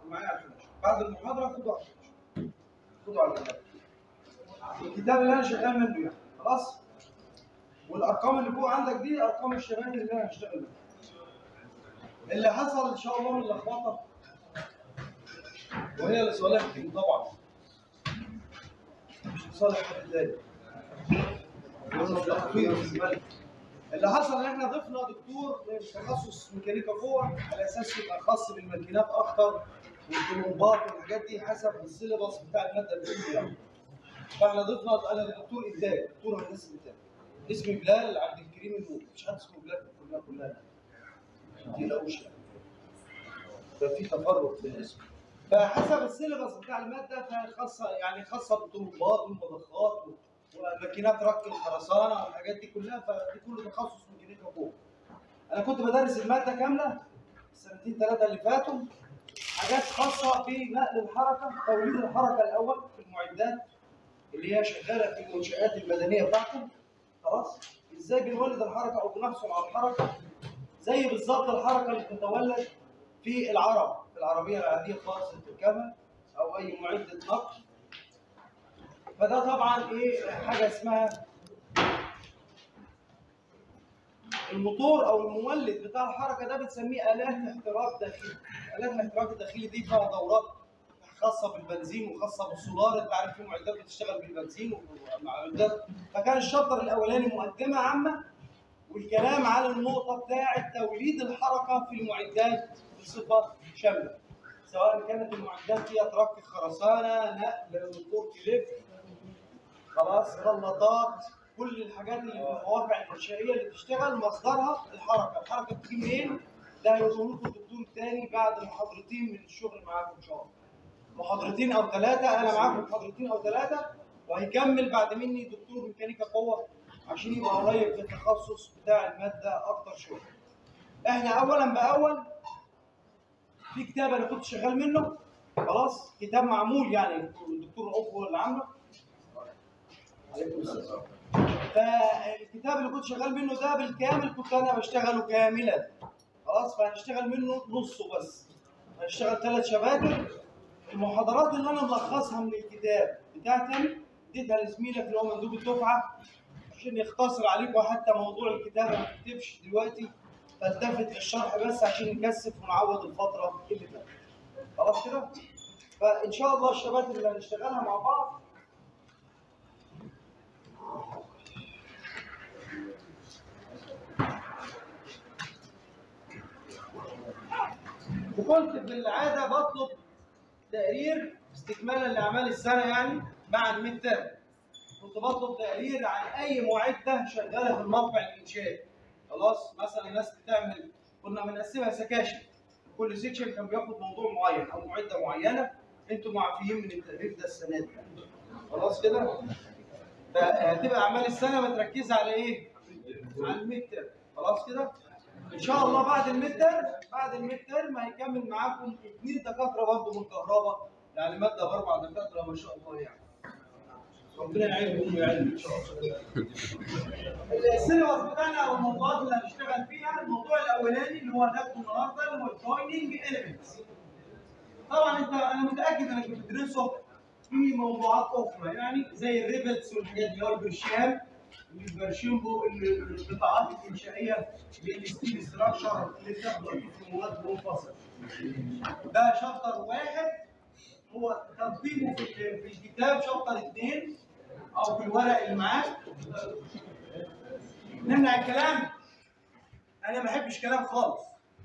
معايا على الفلاش بعد المحاضره خدوا على الفلاش خدوا على الفلاش الكتاب اللي انا شغال منه يعني خلاص والارقام اللي فوق عندك دي ارقام الشباب اللي انا هشتغل منها اللي حصل ان شاء الله من لخبطه وهي لصالحكم طبعا مش لصالح حد تاني اللي حصل ان احنا ضفنا دكتور من تخصص ميكانيكا قوه على اساس يبقى خاص بالماكينات اكتر والطلمبات والحاجات دي حسب السيلبس بتاع الماده اللي فيه يعني. فاحنا ضفنا انا دكتور انتاج دكتور هندسه انتاج اسمي بلال عبد الكريم النور مش حد اسمه بلال في الكليه كلها ما تقلقوش يعني. ففي تفرق في الاسم فحسب السيلبس بتاع الماده فخاصه يعني خاصه بالطلبات والمضخات وماكينات رك الخرسانه والحاجات دي كلها فدي كله تخصص ميكانيكا فوق. انا كنت بدرس الماده كامله السنتين ثلاثه اللي فاتوا حاجات خاصه بنقل الحركه توليد الحركه الاول في المعدات اللي هي شغاله في المنشات المدنيه بتاعتهم خلاص ازاي بنولد الحركه او بنحصل على الحركه زي بالظبط الحركه اللي بتتولد في العرب في العربيه العاديه خالص اللي بتركبها او اي معده نقل فده طبعا ايه حاجه اسمها الموتور او المولد بتاع الحركه ده بنسميه الات احتراق داخلي الات الاحتراق الداخلي دي فيها دورات خاصه بالبنزين وخاصه بالسولار انت عارف في معدات بتشتغل بالبنزين ومعدات فكان الشابتر الاولاني مقدمه عامه والكلام على النقطه بتاعه توليد الحركه في المعدات بصفه شامله سواء كانت المعدات فيها ترك خرسانه نقل موتور كليب خلاص خلاطات كل الحاجات اللي في المواقع الانشائيه اللي بتشتغل مصدرها الحركه، الحركه بتيجي منين؟ ده هيقول لكم الدكتور الثاني بعد محاضرتين من الشغل معاكم ان شاء الله. محاضرتين او ثلاثه انا معاكم محاضرتين او ثلاثه وهيكمل بعد مني دكتور ميكانيكا قوه عشان يبقى قريب في التخصص بتاع الماده اكتر شويه. احنا اولا باول في كتاب انا كنت شغال منه خلاص كتاب معمول يعني الدكتور رؤوف هو اللي عامله عليكم السلام فالكتاب اللي كنت شغال منه ده بالكامل كنت انا بشتغله كاملا خلاص فهنشتغل منه نصه بس هنشتغل ثلاث شباتر المحاضرات اللي انا ملخصها من الكتاب بتاعتي اديتها لزميلك اللي هو مندوب الدفعه عشان يختصر عليكم حتى موضوع الكتابه ما تكتبش دلوقتي فالتفت للشرح بس عشان نكثف ونعوض الفتره اللي فاتت خلاص كده فان شاء الله الشباتر اللي هنشتغلها مع بعض وكنت بالعاده بطلب تقرير استكمالا لاعمال السنه يعني مع الميد تيرم كنت بطلب تقرير عن اي معده شغاله في الموقع الانشائي خلاص مثلا الناس بتعمل كنا بنقسمها سكاشن كل سيكشن كان بياخد موضوع معين او معده معينه انتوا معفيين من التقرير ده السنه دي خلاص كده فهتبقى اعمال السنه متركزه على ايه؟ على الميد تيرم خلاص كده؟ ان شاء الله بعد الميد تيرم بعد الميد تيرم هيكمل معاكم اثنين دكاتره برضه من كهرباء يعني ماده باربع دكاتره ما شاء الله يعني ربنا يعينكم ويعين ان شاء الله السيلبس بتاعنا او الموضوعات اللي هنشتغل فيها الموضوع الاولاني اللي هو هناخده النهارده اللي هو الجويننج اليمنتس طبعا انت انا متاكد انك بتدرسه في موضوعات اخرى يعني زي الريبتس والحاجات دي اللي هو البرشام البرشيمبو القطاعات الانشائيه للستيل ستراكشر اللي بتاخده في مواد منفصله. ده شابتر واحد هو تنظيمه في في الكتاب شابتر اثنين او في الورق اللي معاك نمنع الكلام انا ما بحبش كلام خالص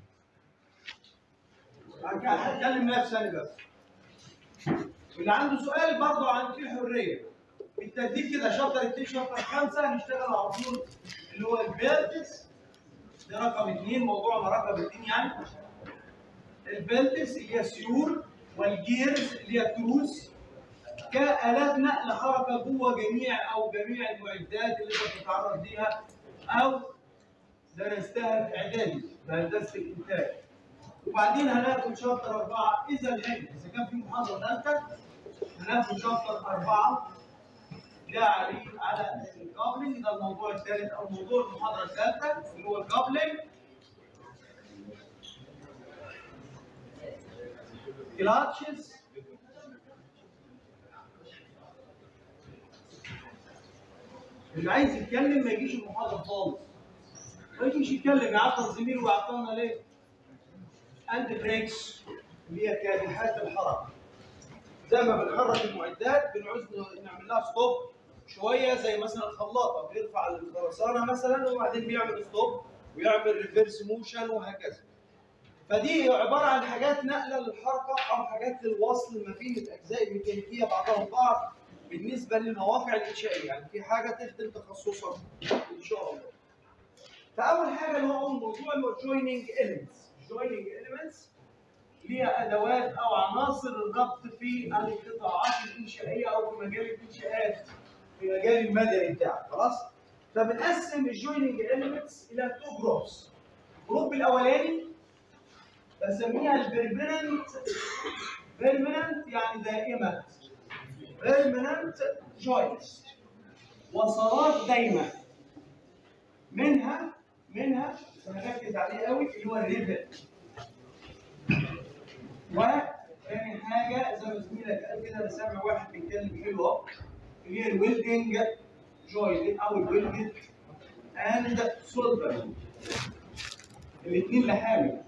هتكلم نفسي انا بس اللي عنده سؤال برضه عن في حريه بالترتيب كده شابتر 2 شابتر 5 هنشتغل على طول اللي هو البيلتس ده رقم 2 موضوعنا رقم 2 يعني البيلتس اللي هي سيور والجيرز اللي هي التروس كآلات نقل حركة جوه جميع أو جميع المعدات اللي أنت بتتعرض ليها أو درستها في إعدادي في هندسة الإنتاج. وبعدين هناخد شابتر أربعة إذا العلم إذا كان في محاضرة ثالثة هناخد شابتر أربعة ده عليه على الكابلنج ده الموضوع الثالث أو موضوع المحاضرة الثالثة اللي هو الكابلنج كلاتشز اللي عايز يتكلم ما يجيش المحاضره خالص ما يجيش يتكلم يعطل زميله ويعطلنا ليه؟ اند بريكس اللي هي كابحات الحركه زي ما بنحرك المعدات بنعوز نعمل لها ستوب شويه زي مثلا الخلاطه بيرفع الخرسانه مثلا وبعدين بيعمل ستوب ويعمل ريفرس موشن وهكذا فدي عباره عن حاجات نقله للحركه او حاجات للوصل ما بين الاجزاء الميكانيكيه بعضها البعض بالنسبه للمواقع الانشائيه يعني في حاجه تخدم تخصصك ان شاء الله. فاول حاجه اللي هو الموضوع اللي هو جويننج اليمنتس جويننج اليمنتس ليها ادوات او عناصر الربط في القطاعات الانشائيه او في مجال الانشاءات في مجال المدني بتاعك خلاص؟ فبنقسم الجويننج اليمنتس الى تو جروبس الجروب الاولاني بسميها البرمننت بيرمننت يعني دائمه بيرمننت جوينتس وصلات دايمه منها منها هنركز عليه قوي اللي هو الريفت وثاني حاجه زي ما زميلك قال كده انا سامع واحد بيتكلم حلو اهو اللي هي الويلدنج جوينت او الويلدنج اند سولفر الاثنين لحامل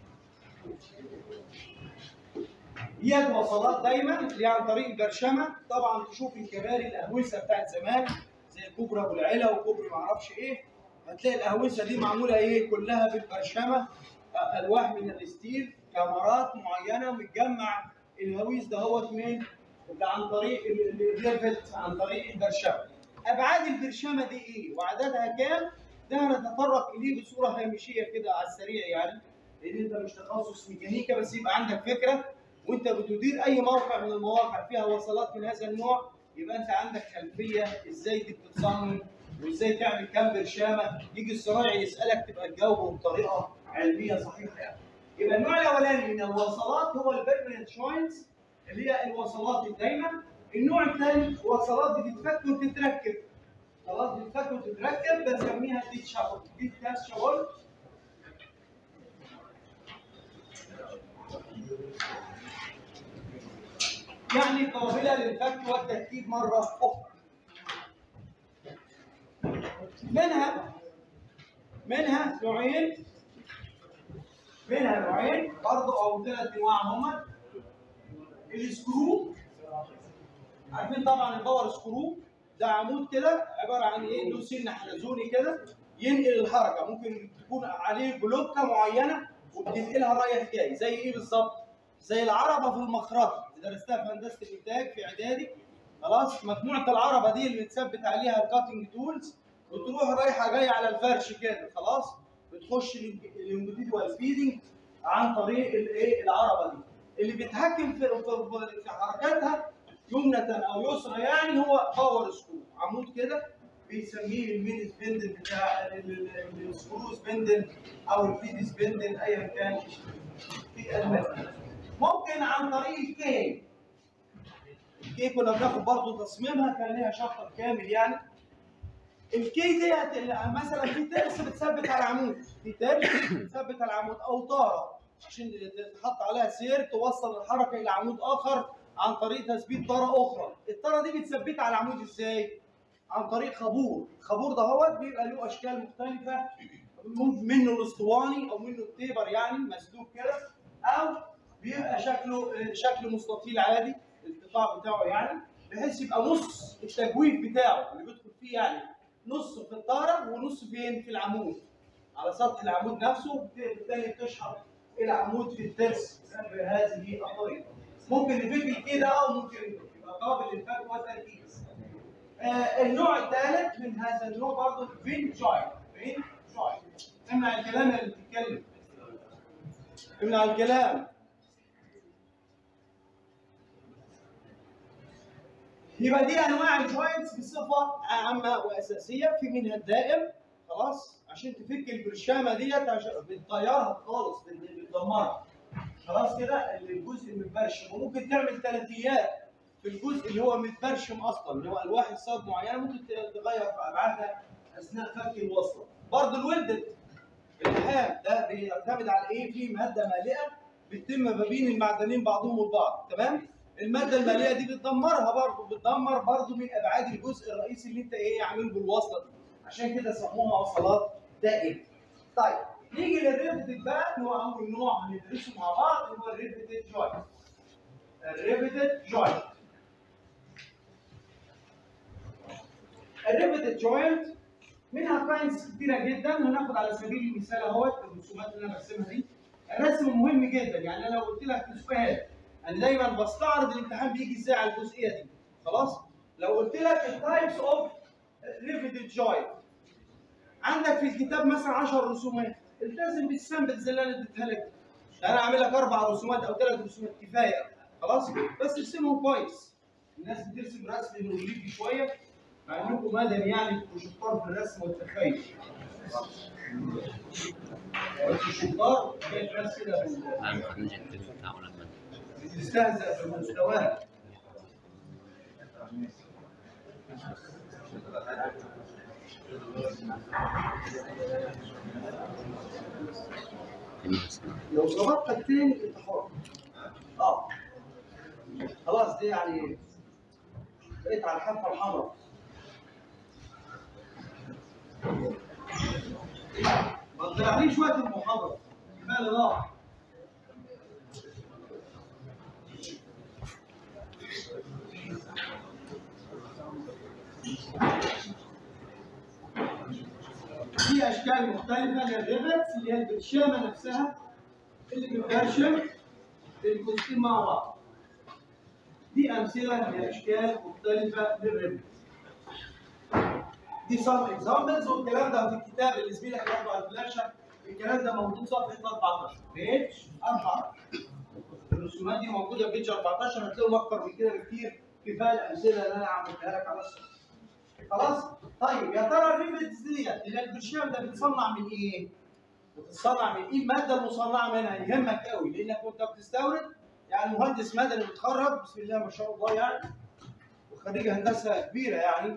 ديت وصلات دايما اللي عن طريق البرشمه طبعا تشوف الكباري الاهوسه بتاعت زمان زي كوبري ابو العلا وكوبري معرفش ايه هتلاقي الاهوسه دي معموله ايه كلها بالبرشمه الواح من الستيل كاميرات معينه متجمع الهويس دهوت من ده عن طريق الريفت عن طريق البرشمه ابعاد البرشمه دي ايه وعددها كام ده هنتطرق اليه بصوره هامشيه كده على السريع يعني لان انت مش تخصص ميكانيكا بس يبقى عندك فكره وانت بتدير اي موقع من المواقع فيها وصلات من هذا النوع يبقى انت عندك خلفيه ازاي دي بتتصمم وازاي تعمل كام برشامه يجي الصنايعي يسالك تبقى تجاوبه بطريقه علميه صحيحه يعني. يبقى النوع الاولاني من الوصلات هو البيرمننت جوينتس اللي هي الوصلات الدايمه النوع الثاني وصلات بتتفك وتتركب خلاص بتتفك وتتركب بسميها ديتشابل ديتشابل يعني قابله للفك والتركيب مره اخرى منها منها نوعين منها نوعين برضه او ثلاث انواع هما السكرو عارفين طبعا الباور سكرو ده عمود كده عباره عن ايه له سن حلزوني كده ينقل الحركه ممكن تكون عليه بلوكه معينه وبتنقلها رايح جاي زي ايه بالظبط؟ زي العربه في المخرطه درستها في هندسه الانتاج في اعدادي خلاص مجموعه العربه دي اللي بتثبت عليها الكاتنج تولز وتروح رايحه جايه على الفرش كده خلاص بتخش الانديفيدوال فيدنج عن طريق الايه العربه دي اللي بيتحكم في في, في حركاتها يمنة او يسرى يعني هو باور سكرو عمود كده بيسميه المين سبندل بتاع السكرو سبندل او الفيد سبندل ايا كان في المثل ممكن عن طريق الكي الكي كنا بناخد برضه تصميمها كان ليها شابتر كامل يعني الكي ديت مثلا في ترس بتثبت على العمود في ترس بتثبت على العمود او طاره عشان تحط عليها سير توصل الحركه الى عمود اخر عن طريق تثبيت طاره اخرى الطاره دي بتثبتها على العمود ازاي عن طريق خابور الخابور ده هو بيبقى له اشكال مختلفه منه الاسطواني او منه التيبر يعني مسلوك كده او بيبقى شكله شكل مستطيل عادي القطاع بتاعه يعني بحيث يبقى نص التجويف بتاعه اللي بيدخل فيه يعني نص في الطاره ونص فين في العمود على سطح العمود نفسه بالتالي بتشحط العمود في الترس بهذه الطريقه ممكن نفك كده او ممكن يبقى قابل للفك والتركيز آه النوع الثالث من هذا النوع برضه فين جوينت فين جوينت امنع الكلام اللي بتتكلم امنع الكلام يبقى دي انواع الجوينتس بصفه عامه واساسيه في منها الدائم خلاص عشان تفك البرشامه ديت عشان بتطيرها خالص بتدمرها خلاص كده الجزء المتبرشم وممكن تعمل ثلاثيات في الجزء اللي هو متبرشم اصلا اللي هو الواح صاد معينه ممكن تغير في ابعادها اثناء فك الوصله برضه الولدد اللحام ده بيعتمد على ايه؟ في ماده مالئه بتتم ما بين المعدنين بعضهم البعض تمام الماده الماليه دي بتدمرها برضه بتدمر برضه من ابعاد الجزء الرئيسي اللي انت ايه عامل بالوصله دي عشان كده سموها وصلات دائمه طيب نيجي للريفتد بقى اللي هو اول نوع هندرسه مع بعض اللي هو الريفتد جوينت الريفتد جوينت الريفتد جوينت منها كاينز كتيره جدا هناخد على سبيل المثال اهوت الرسومات اللي انا برسمها دي الرسم مهم جدا يعني انا لو قلت لك في سؤال انا دايما بستعرض الامتحان بيجي ازاي على الجزئيه دي خلاص لو قلت لك التايبس اوف ريفتد جوينت عندك في الكتاب مثلا 10 رسومات التزم بالسامبلز اللي انا اديتها لك انا اعمل لك اربع رسومات او ثلاث رسومات كفايه خلاص بس ارسمهم كويس الناس بترسم رسم هيروغليفي شويه مع انكم مدني يعني انتوا شطار في الرسم والتخيل بس الشطار جاي ناس كده بال- أهم حاجة الترم بتاع أولى المادة بتستهزأ بمستواها تاني بس لو ظبطتك تاني انت حر اه خلاص دي يعني بقيت على الحافه الحمراء ما تضيعليش وقت المحاضره كفايه راح في اشكال مختلفه للريفتس اللي هي البرشامه نفسها اللي بتبرشم الجزئين مع بعض. دي امثله لاشكال مختلفه للريفتس. دي سام اكزامبلز والكلام ده في الكتاب اللي زميلك برضه على الفلاشه الكلام ده موجود صفحه 14 بيج 14 الرسومات دي موجوده في بيج 14 هتلاقيهم اكتر من كده بكتير كفايه الامثله اللي انا عملتها لك على الصفحه. خلاص؟ طيب يا ترى الريفتس ديت اللي هي البرشام ده بيتصنع من ايه؟ بتتصنع من ايه الماده المصنعه منها يهمك قوي لانك وانت بتستورد يعني مهندس مدني متخرج بسم الله ما شاء الله يعني وخريج هندسه كبيره يعني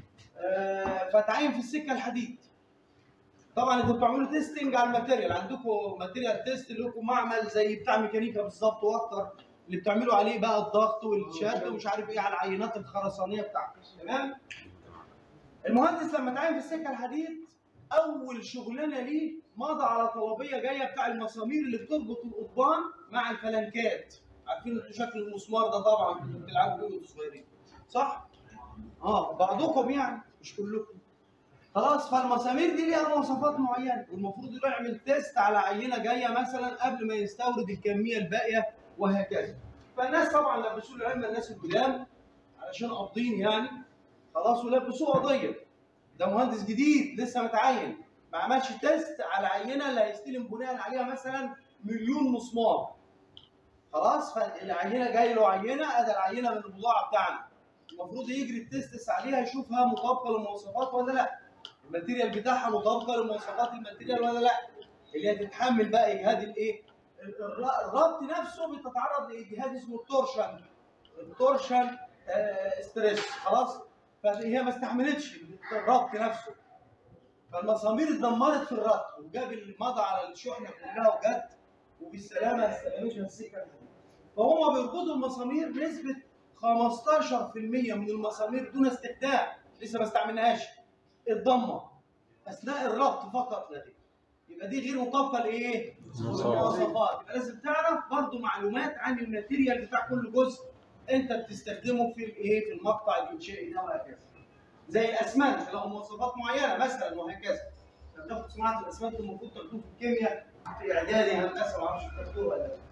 آه فتعين في السكه الحديد طبعا انتوا بتعملوا تيستنج على الماتيريال عندكم ماتيريال تيست لكم معمل زي بتاع ميكانيكا بالظبط واكتر اللي بتعملوا عليه بقى الضغط والشد ومش عارف ايه على العينات الخرسانيه بتاعته تمام المهندس لما تعين في السكه الحديد اول شغلانه ليه مضى على طلبيه جايه بتاع المسامير اللي بتربط القضبان مع الفلنكات عارفين انتوا شكل المسمار ده طبعا كنتوا بتلعبوا بيه وانتوا صغيرين صح؟ اه بعضكم يعني مش كلكم خلاص فالمسامير دي ليها مواصفات معينه والمفروض انه يعمل تيست على عينه جايه مثلا قبل ما يستورد الكميه الباقيه وهكذا فالناس طبعا لبسوه العلم الناس القدام علشان قابضين يعني خلاص ولبسوه قضيه ده مهندس جديد لسه متعين ما عملش تيست على عينه اللي هيستلم بناء عليها مثلا مليون مسمار خلاص فالعينه جاي له عينه ادي العينه من البضاعه بتاعنا المفروض يجري التيست عليها يشوفها مطابقه للمواصفات ولا لا الماتيريال بتاعها مطابقه لمواصفات الماتيريال ولا لا اللي هي تتحمل بقى اجهاد الايه الر- الربط نفسه بتتعرض لاجهاد اسمه التورشن التورشن آه ستريس خلاص فهي ما استحملتش الربط نفسه فالمسامير اتدمرت في الربط وجاب المضى على الشحنه كلها وجت وبالسلامه استلمتها السكه فهم بيربطوا المسامير نسبه 15% من المسامير دون استخدام لسه ما استعملناهاش اتدمر اثناء الربط فقط لا غير يبقى دي غير مطابقه لايه؟ للمواصفات يبقى لازم تعرف برضو معلومات عن الماتيريال بتاع كل جزء انت بتستخدمه في الايه؟ في المقطع الانشائي ده وهكذا. زي الاسمنت له مواصفات معينه مثلا وهكذا. لما تاخد صناعه الاسمنت المفروض تاخدوه في الكيمياء في اعدادي هندسه ما اعرفش تاخدوه ولا لا.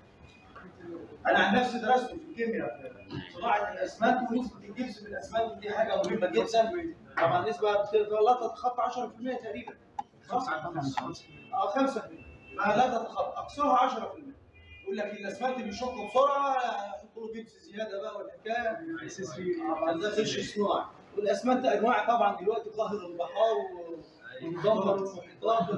انا عن نفسي درست في الكيمياء في صناعه الاسمنت ونسبه الجبس في الاسمنت دي حاجه مهمه جدا طبعا نسبه بت- لا تتخطى 10% تقريبا صح؟ اه 5% ما لا تتخطى اقصاها 10% يقول لك الاسمنت بيشق بسرعه يحطوا له جبس زياده بقى والحكايه اه ده غش صناعي والاسمنت انواع طبعا دلوقتي قاهر البحار ومدمر المحيطات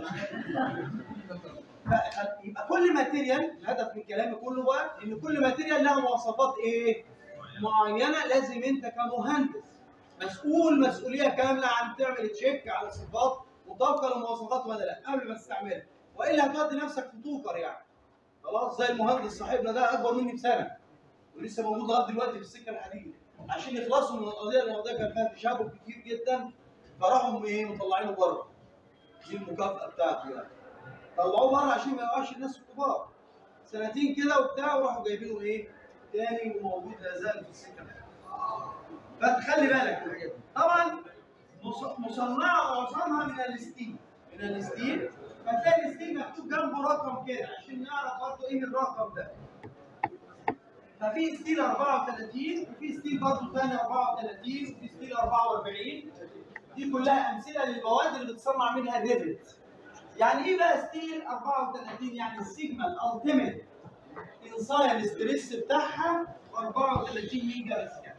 ف- يبقى كل ماتيريال الهدف من كلامي كله بقى ان كل ماتيريال لها مواصفات ايه؟ معينه لازم انت كمهندس مسؤول مسؤوليه كامله عن تعمل تشيك على صفات مطابقه للمواصفات ولا لا قبل ما تستعملها والا هتودي نفسك في توكر يعني خلاص زي المهندس صاحبنا ده اكبر مني بسنه ولسه موجود لغايه دلوقتي في السكه الحديد عشان يخلصوا من القضيه لان القضيه كان فيها تشابه كتير جدا فراحوا ايه مطلعينه بره دي المكافاه بتاعته يعني طلعوه بره عشان ما يوقعش الناس الكبار سنتين كده وبتاع وراحوا جايبينه ايه تاني وموجود لا زال في السكه الحديد فتخلي بالك من الحاجات دي طبعا مص- مصنعه معظمها من الستيل من الستيل فتلاقي الستيل مكتوب جنبه رقم كده عشان نعرف برضه ايه الرقم ده ففي ستيل 34 وفي ستيل برضه ثاني 34 وفي ستيل 44 دي كلها امثله للمواد اللي بتصنع منها الريفت يعني ايه بقى ستيل 34 يعني السيجما الالتيميت انسايل ستريس بتاعها 34 ميجا باسكال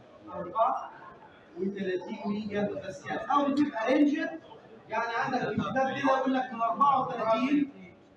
34 ميجا باسكال او بتبقى رينجد يعني عندك في الكتاب كده يقول لك من 34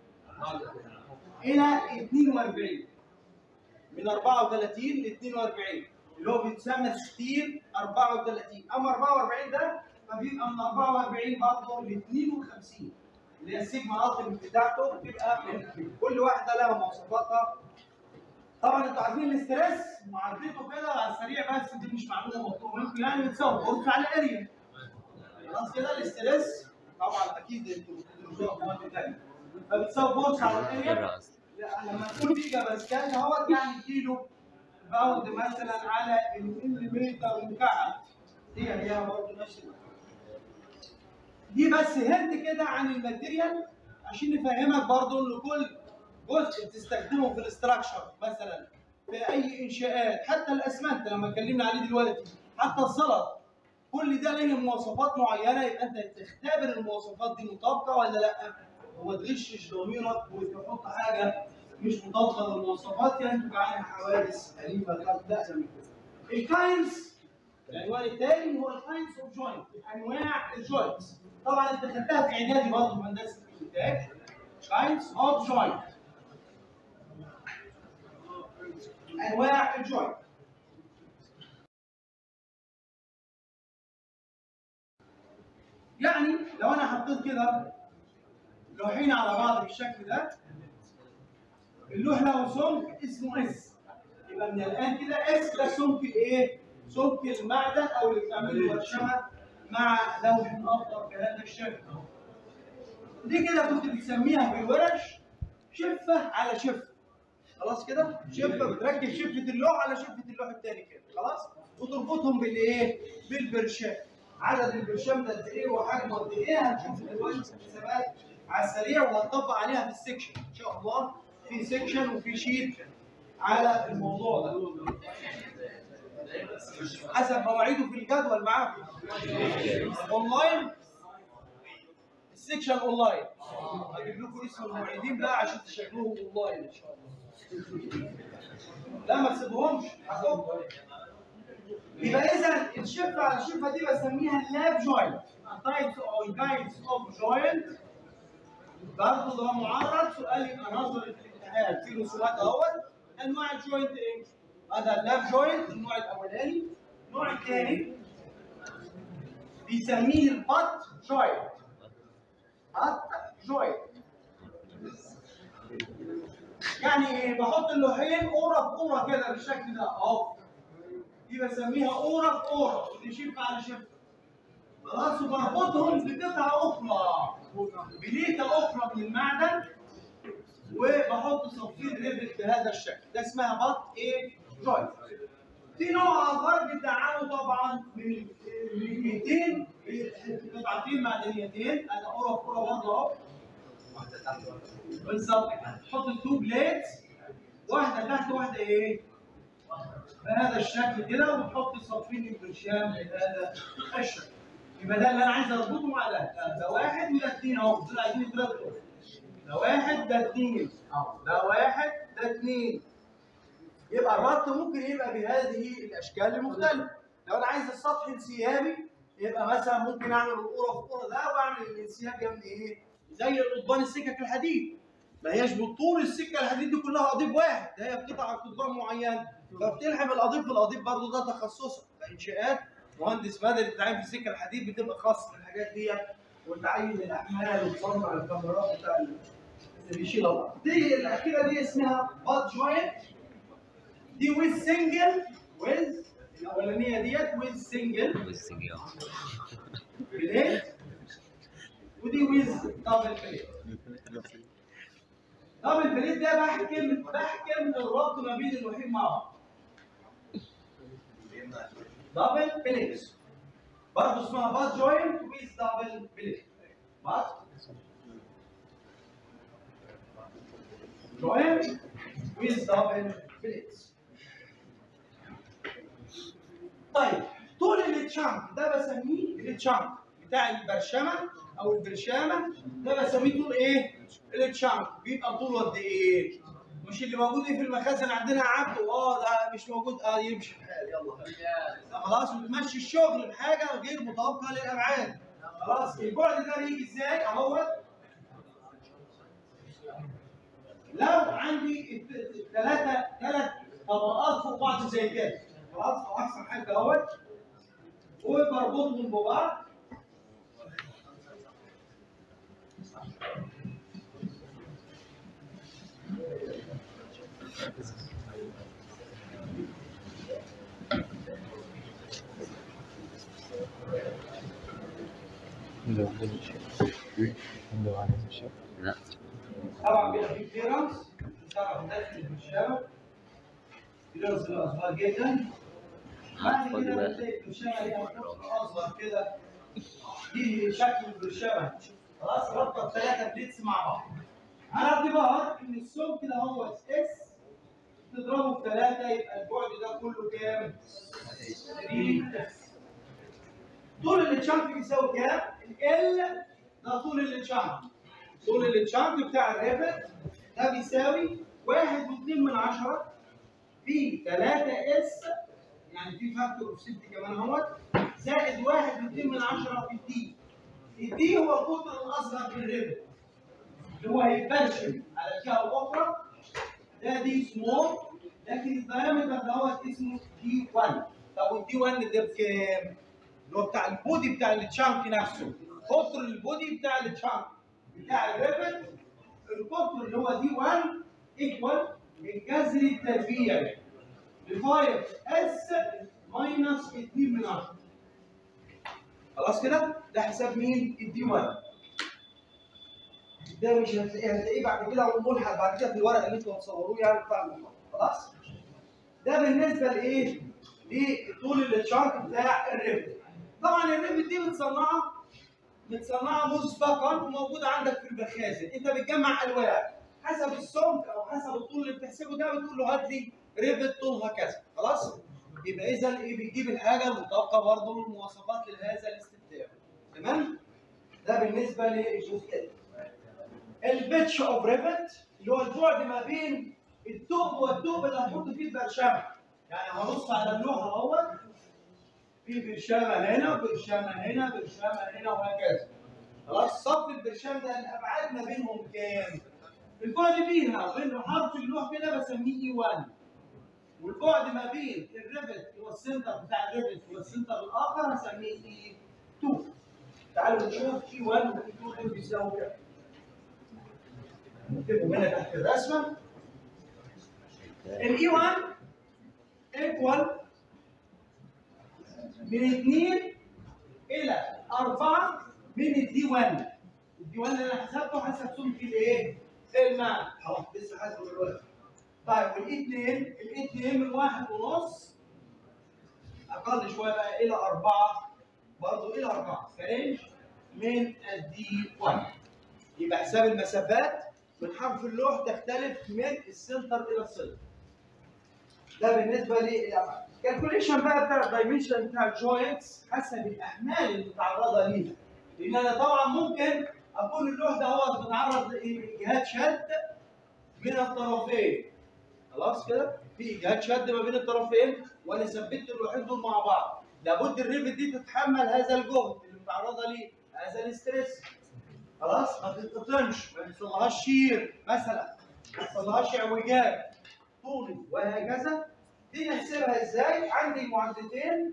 الى 42 من 34 ل 42 اللي هو بيتسمى ستيل 34 اما 44 ده فبيبقى من 44 برضه ل 52 اللي هي السيجما الالتيميت بتاعته بتبقى من- كل واحده لها مواصفاتها طبعا انتوا عارفين الاستريس معدته كده على السريع بس دي مش معلومه مطلوبه منكم يعني بتساوي فورس على الاريا خلاص كده الاستريس طبعا اكيد انتوا بتدرسوها في مواد تانيه فبتساوي فورس على الاريا الرأس لا، لما تكون ميجا باسكال اهوت يعني كيلو باوند مثلا على المليمتر مكعب هي هي برضه نفس المكعب. دي بس هنت كده عن الماتيريال عشان نفهمك برضه ان كل جزء بتستخدمه في الاستراكشر مثلا في اي انشاءات حتى الاسمنت لما اتكلمنا عليه دلوقتي حتى الزلط كل ده ليه مواصفات معينه يبقى انت تختبر المواصفات دي مطابقه ولا لا وما تغشش ضميرك وتحط حاجه مش مطابقه للمواصفات ينتج عنها حوادث اليفه لا لا من كده. الكاينز العنوان الثاني هو الكاينز اوف جوينت انواع الجوينت طبعا انت خدتها في اعدادي برضه في هندسه الانتاج كاينز اوف جوينت انواع الجوينت يعني لو انا حطيت كده لوحين على بعض بالشكل ده اللوح له سمك اسمه اس يبقى من الان كده اس ده سمك الايه؟ سمك المعدن او اللي بتعمله ورشمه مع لوح اخضر بهذا الشكل دي كده كنت بتسميها في الورش شفه على شفه خلاص كده شفه بتركب شفه اللوح على شفه اللوح الثاني كده خلاص وتربطهم بالايه؟ بالبرشام عدد البرشام ده قد ايه وحجمه قد ايه هنشوف دلوقتي في الحسابات على السريع وهنطبق عليها في السكشن ان شاء الله في سكشن وفي شيت على الموضوع ده حسب مواعيده في الجدول معاكم اونلاين السكشن اونلاين هجيب لكم اسم المعيدين بقى عشان تشغلوهم اونلاين ان شاء الله لا ما تسيبوهمش حقهم يبقى اذا الشفه على الشفه دي بسميها اللاب جوينت تايبس او جايدز اوف جوينت برضه ده معرض سؤال يبقى نظري في الامتحان في رسومات اهوت انواع الجوينت ايه؟ هذا اللاب جوينت النوع الاولاني النوع الثاني بيسميه البط جوينت بط جوينت يعني ايه بحط اللوحين اورا في اورا كده بالشكل ده اهو دي بسميها اورا في اورا اللي شفه على شفه خلاص وبربطهم بقطعه اخرى بليته اخرى من المعدن وبحط صفير ريفت بهذا الشكل ده اسمها بط ايه جوينت في نوع اخر بيدعمه طبعا من ميتين قطعتين معدنيتين انا اورا في اورا برضه اهو بالظبط تحط التو بليت واحده تحت واحده ايه بهذا الشكل كده وتحط صفين البرشام بهذا الشكل يبقى ده اللي انا عايز اربطه مع ده ده واحد وده اثنين اهو دول عايزين يتربطوا ده واحد ده اثنين اهو ده واحد ده اثنين يبقى الربط ممكن يبقى بهذه الاشكال المختلفه لو انا عايز السطح انسيابي يبقى مثلا ممكن اعمل القرى في قرى ده واعمل الانسياب جنب ايه زي القضبان السكك الحديد ما هياش بالطول السكه الحديد دي كلها قضيب واحد ده هي قطع قضبان معينه فبتلحم القضيب في القضيب برضه ده تخصصك كانشاءات مهندس مدني بتعين في السكه الحديد بتبقى خاص بالحاجات دي وتعين الاحمال وتصنع الكاميرات بتاع بيشيل الله دي الاخيره دي اسمها باد جوينت دي ويز سنجل ويز الاولانيه ديت ويز سنجل والسجيار بليت ودي ويز دبل بليت دبل بليت ده بحكم بحكم الربط ما بين اللوحين مع بعض دبل بليت برضه اسمها باد جوينت ويز دبل بليت باد جوينت ويز دبل بليت طيب طول التشانك ده بسميه التشانك بتاع البرشمه او البرشامه ده بسميه طول ايه؟ التشانك بيبقى طوله قد ايه؟ مش اللي موجود في المخازن عندنا عبده اه ده مش موجود اه يمشي الحال يلا خلاص بتمشي الشغل بحاجه غير مطابقه للابعاد خلاص البعد ده بيجي ازاي اهوت لو عندي ثلاثه ثلاث طبقات فوق بعض زي كده خلاص او احسن حاجه اهوت وبربطهم ببعض لا طبعا بيبقى في كليرنس طبعا داخل البرشامه كليرنس بيبقى صغير جدا بعد خد كده بالك. بتلاقي البرشامه ليها قطر اصغر كده دي شكل البرشامه خلاص ربطه ثلاثه بليتس مع بعض على اعتبار ان السمك ده هو اس تضربه في ثلاثه يبقى البعد ده كله كام؟ 3 اس طول التشانك بيساوي كام؟ ال ده طول التشانك طول التشانك بتاع الريفت ده بيساوي واحد واتنين من عشرة في 3 اس يعني في فاكتور اوف سيفتي كمان اهوت زائد واحد واتنين من عشرة في الدي الدي هو القطر الاصغر في الريفت اللي هو هيتبرشم على الجهه الاخرى ده دي سمول لكن الدايمتر دوت اسمه دي 1 طب والدي 1 ده بكام؟ اللي هو بتاع البودي بتاع التشانك نفسه قطر البودي بتاع التشانك بتاع الريفت القطر اللي هو دي 1 ايكوال الجذر التربيعي ل 5 اس ماينس 2 من 10 خلاص كده؟ ده حساب مين؟ الدي 1 ده مش هتلاقيه هتلاقيه بعد كده ملحق بعد كده في الورق اللي انتوا هتصوروه يعني بتاع المحاضره خلاص؟ ده بالنسبه لايه؟ لطول الشارك بتاع الريفت. طبعا الريفت دي متصنعه متصنعه مسبقا وموجوده عندك في المخازن، انت بتجمع الواح حسب السمك او حسب الطول اللي بتحسبه ده بتقول له هات لي ريفت طولها كذا، خلاص؟ يبقى اذا ايه بتجيب الحاجه المطابقه برضه للمواصفات لهذا الاستخدام. تمام؟ ده بالنسبه للجزئيه دي. البيتش اوف ريفت اللي هو البعد ما بين الثوب والثوب اللي هنحط فيه البرشامه يعني هنص على اللوحه اهوت في برشامه هنا برشامه هنا برشامه هنا وهكذا خلاص صف البرشام ده الابعاد ما بينهم كام؟ البعد بينها وبين حرف اللوح كده بسميه اي 1 والبعد ما بين الريفت والسنتر بتاع الريفت والسنتر الاخر هسميه اي 2 تعالوا نشوف اي 1 واي 2 دول بيساووا كام نكتبهم هنا تحت الرسمه الاي 1 ايكوال من 2 الى 4 من الدي 1 الدي 1 اللي انا حسبته حسب سمك الايه؟ الماء خلاص لسه حاسبه دلوقتي طيب والاي 2 الاي 2 من 1 ونص اقل شويه بقى الى 4 برضه الى 4 فرنج من الدي 1 يبقى حساب المسافات من حرف اللوح تختلف من السنتر الى السنتر. ده بالنسبه للابعاد. الكالكوليشن بقى بتاع الدايمنشن بتاع الجوينتس حسب الاحمال المتعرضه ليها. لان انا طبعا ممكن اكون اللوح ده هو متعرض لجهات شد من الطرفين. خلاص كده؟ في جهات شد ما بين الطرفين وانا ثبت اللوحين دول مع بعض. لابد الريفت دي تتحمل هذا الجهد اللي متعرضه ليه، هذا الاسترس. خلاص ما تتقطمش ما يحصلهاش شير مثلا ما يحصلهاش اعوجاج طولي وهكذا دي نحسبها ازاي؟ عندي معادلتين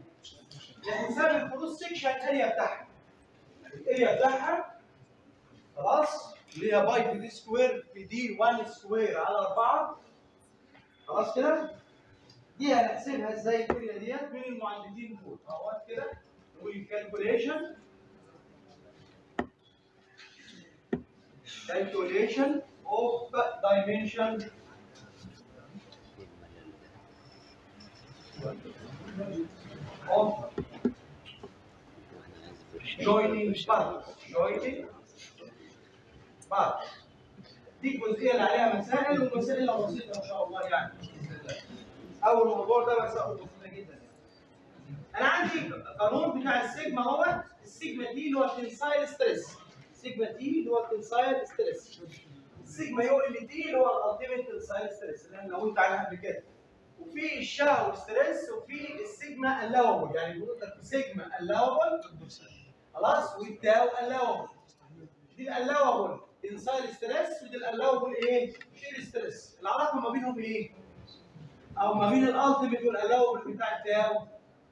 لحساب الكروس سكشن اريا بتاعها الاريا بتاعها خلاص اللي هي باي في دي سكوير في دي 1 سكوير على 4 خلاص كده دي هنحسبها ازاي الكلمه ديت من المعدلين دول اهوت كده نقول كالكوليشن calculation of dimension of joining parts joining parts دي الجزئيه اللي عليها مسائل والمسائل بسيطه ان شاء الله يعني اول موضوع ده مسائل بسيطه جدا يعني. انا عندي قانون بتاع السيجما هو السيجما تي اللي هو التنسايل ستريس سيجما تي اللي هو التنسايل ستريس السيجما يو ال تي اللي هو الالتيميت تنسايل ستريس اللي انا قلت عليها قبل كده وفي الشهر ستريس وفي السيجما اللاوبل يعني بيقول لك سيجما اللاوبل خلاص والتاو اللاوبل دي اللاوبل انسايل ستريس ودي اللاوبل ايه؟ شير ستريس العلاقه ما بينهم ايه؟ او ما بين الالتيميت والاللاوبل بتاع التاو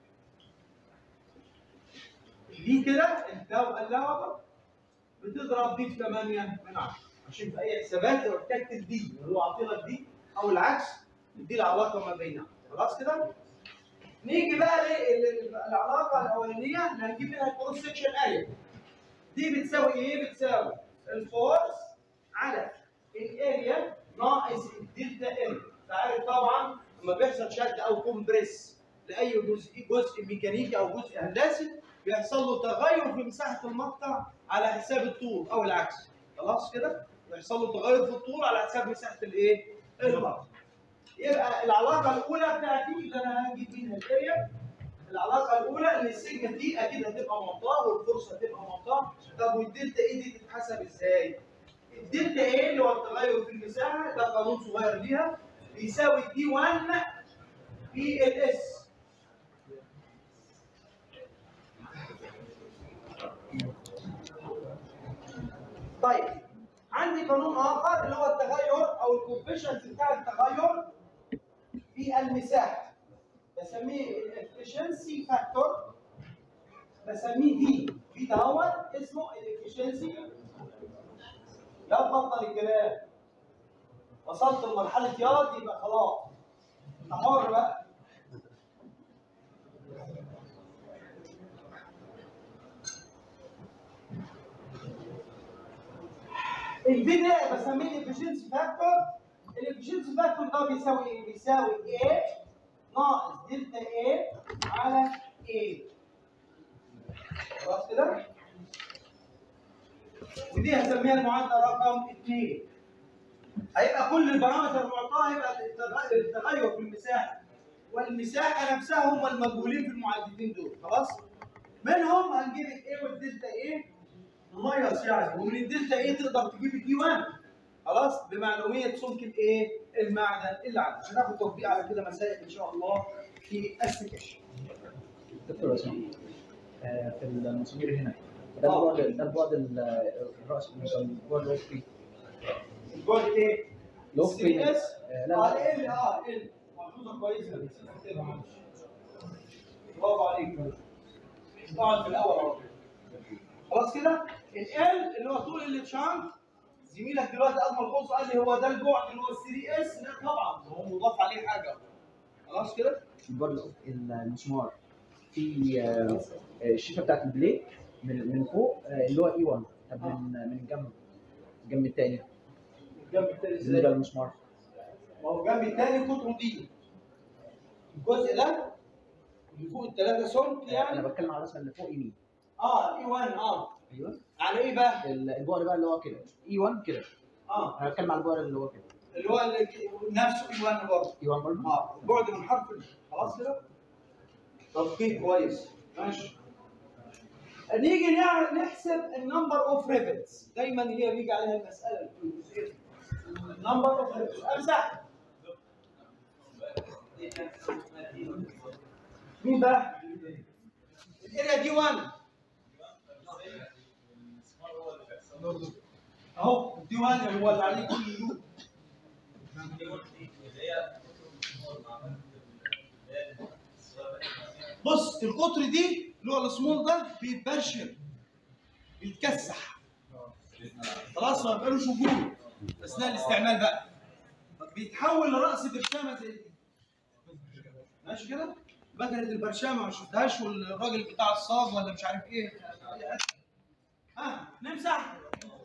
دي كده التاو اللاوبل بتضرب دي في 8 من 10 عشان في اي حسابات لو احتجت دي اللي هو عاطلك دي او العكس دي العلاقه ما بينها خلاص كده نيجي بقى للعلاقه الاولانيه اللي هنجيب منها الكروس سكشن اريا دي بتساوي ايه بتساوي الفورس على الاريا ناقص الدلتا ال تعرف طبعا لما بيحصل شد او كومبريس لاي جزء جزء ميكانيكي او جزء هندسي بيحصل له تغير في مساحه المقطع على حساب الطول او العكس خلاص كده بيحصل له تغير في الطول على حساب مساحه الايه المقطع يبقى العلاقه الاولى بتاعتي اللي انا هجيب منها الاريا العلاقه الاولى ان السيجما دي اكيد هتبقى منطقه والفرصه هتبقى منطقه طب والدلتا ايه دي تتحسب ازاي؟ الدلتا ايه اللي هو التغير في المساحه ده قانون صغير ليها بيساوي دي 1 في الاس طيب عندي قانون اخر اللي هو التغير او الكوفيشنت بتاع التغير في المساحه بسميه الافشنسي فاكتور بسميه في في ده هو اسمه الافشنسي لا تبطل الكلام وصلت لمرحله ياض يبقى خلاص انت حر بقى الفي ده بسميه الافشنسي فاكتور الافشنسي فاكتور ده بيساوي ايه؟ بيساوي ايه ناقص دلتا ايه على ايه خلاص كده؟ ودي هسميها المعادله رقم 2 هيبقى كل البرامتر المعطاه هيبقى التغ- التغير في المساحه والمساحه نفسها هم المجهولين في المعادلتين دول خلاص؟ منهم هنجيب الايه والدلتا ايه مميز يعني ومن الدلتا ايه تقدر تجيب الدي 1 خلاص بمعلوميه سمك الايه المعدن اللي عندك هناخد تطبيق على كده مسائل ان شاء الله في السكشن دكتور اسامه آه، في المسامير هنا ده آه. البعد ده البعد ال- الراس مثلا البعد الافقي الجول ايه الافقي سي اس آه، لا اه لا ال اه ال ملحوظه كويسه برافو عليك طبعا في الاول اهو خلاص كده ال اللي هو طول التشانك زميلك دلوقتي اجمل خلص قال لي هو ده البعد اللي هو ال 3 اس لا طبعا هو مضاف عليه حاجه خلاص كده البعد الافقي المسمار في آه، آه، الشفه بتاعت البليت من من فوق آه، اللي هو اي 1 طب من من الجنب الجنب الثاني الجنب التاني بالنسبه ازاي؟ للمسمار ما هو الجنب التاني قطره دي الجزء ده اللي فوق الثلاثه سمك انا يعني بتكلم على الرسمه اللي فوق يمين اه اي 1 اه ايوه على ايه بقى؟ ال- البعد بقى اللي هو كده اي 1 كده اه انا بتكلم على البعد اللي هو كده اللي هو اللي نفسه اي 1 برضه اي 1 برضه اه البعد من حرف ال- خلاص كده تطبيق كويس ماشي نيجي نعرف نحسب النمبر اوف ريفتس دايما هي بيجي عليها المساله في الجزئيه النمبر اوف ريفتس امسح مين بقى؟ الاريا دي 1 اهو دي 1 اللي هو اللي عليه كل اللوب بص القطر دي اللي هو السمول ده بيتبرشر بيتكسح خلاص ما يبقالوش وجود اثناء الاستعمال بقى بيتحول لراس برشامه زي دي ماشي كده مكنه البرشامه ما شفتهاش والراجل بتاع الصاج ولا مش عارف ايه ها نمسح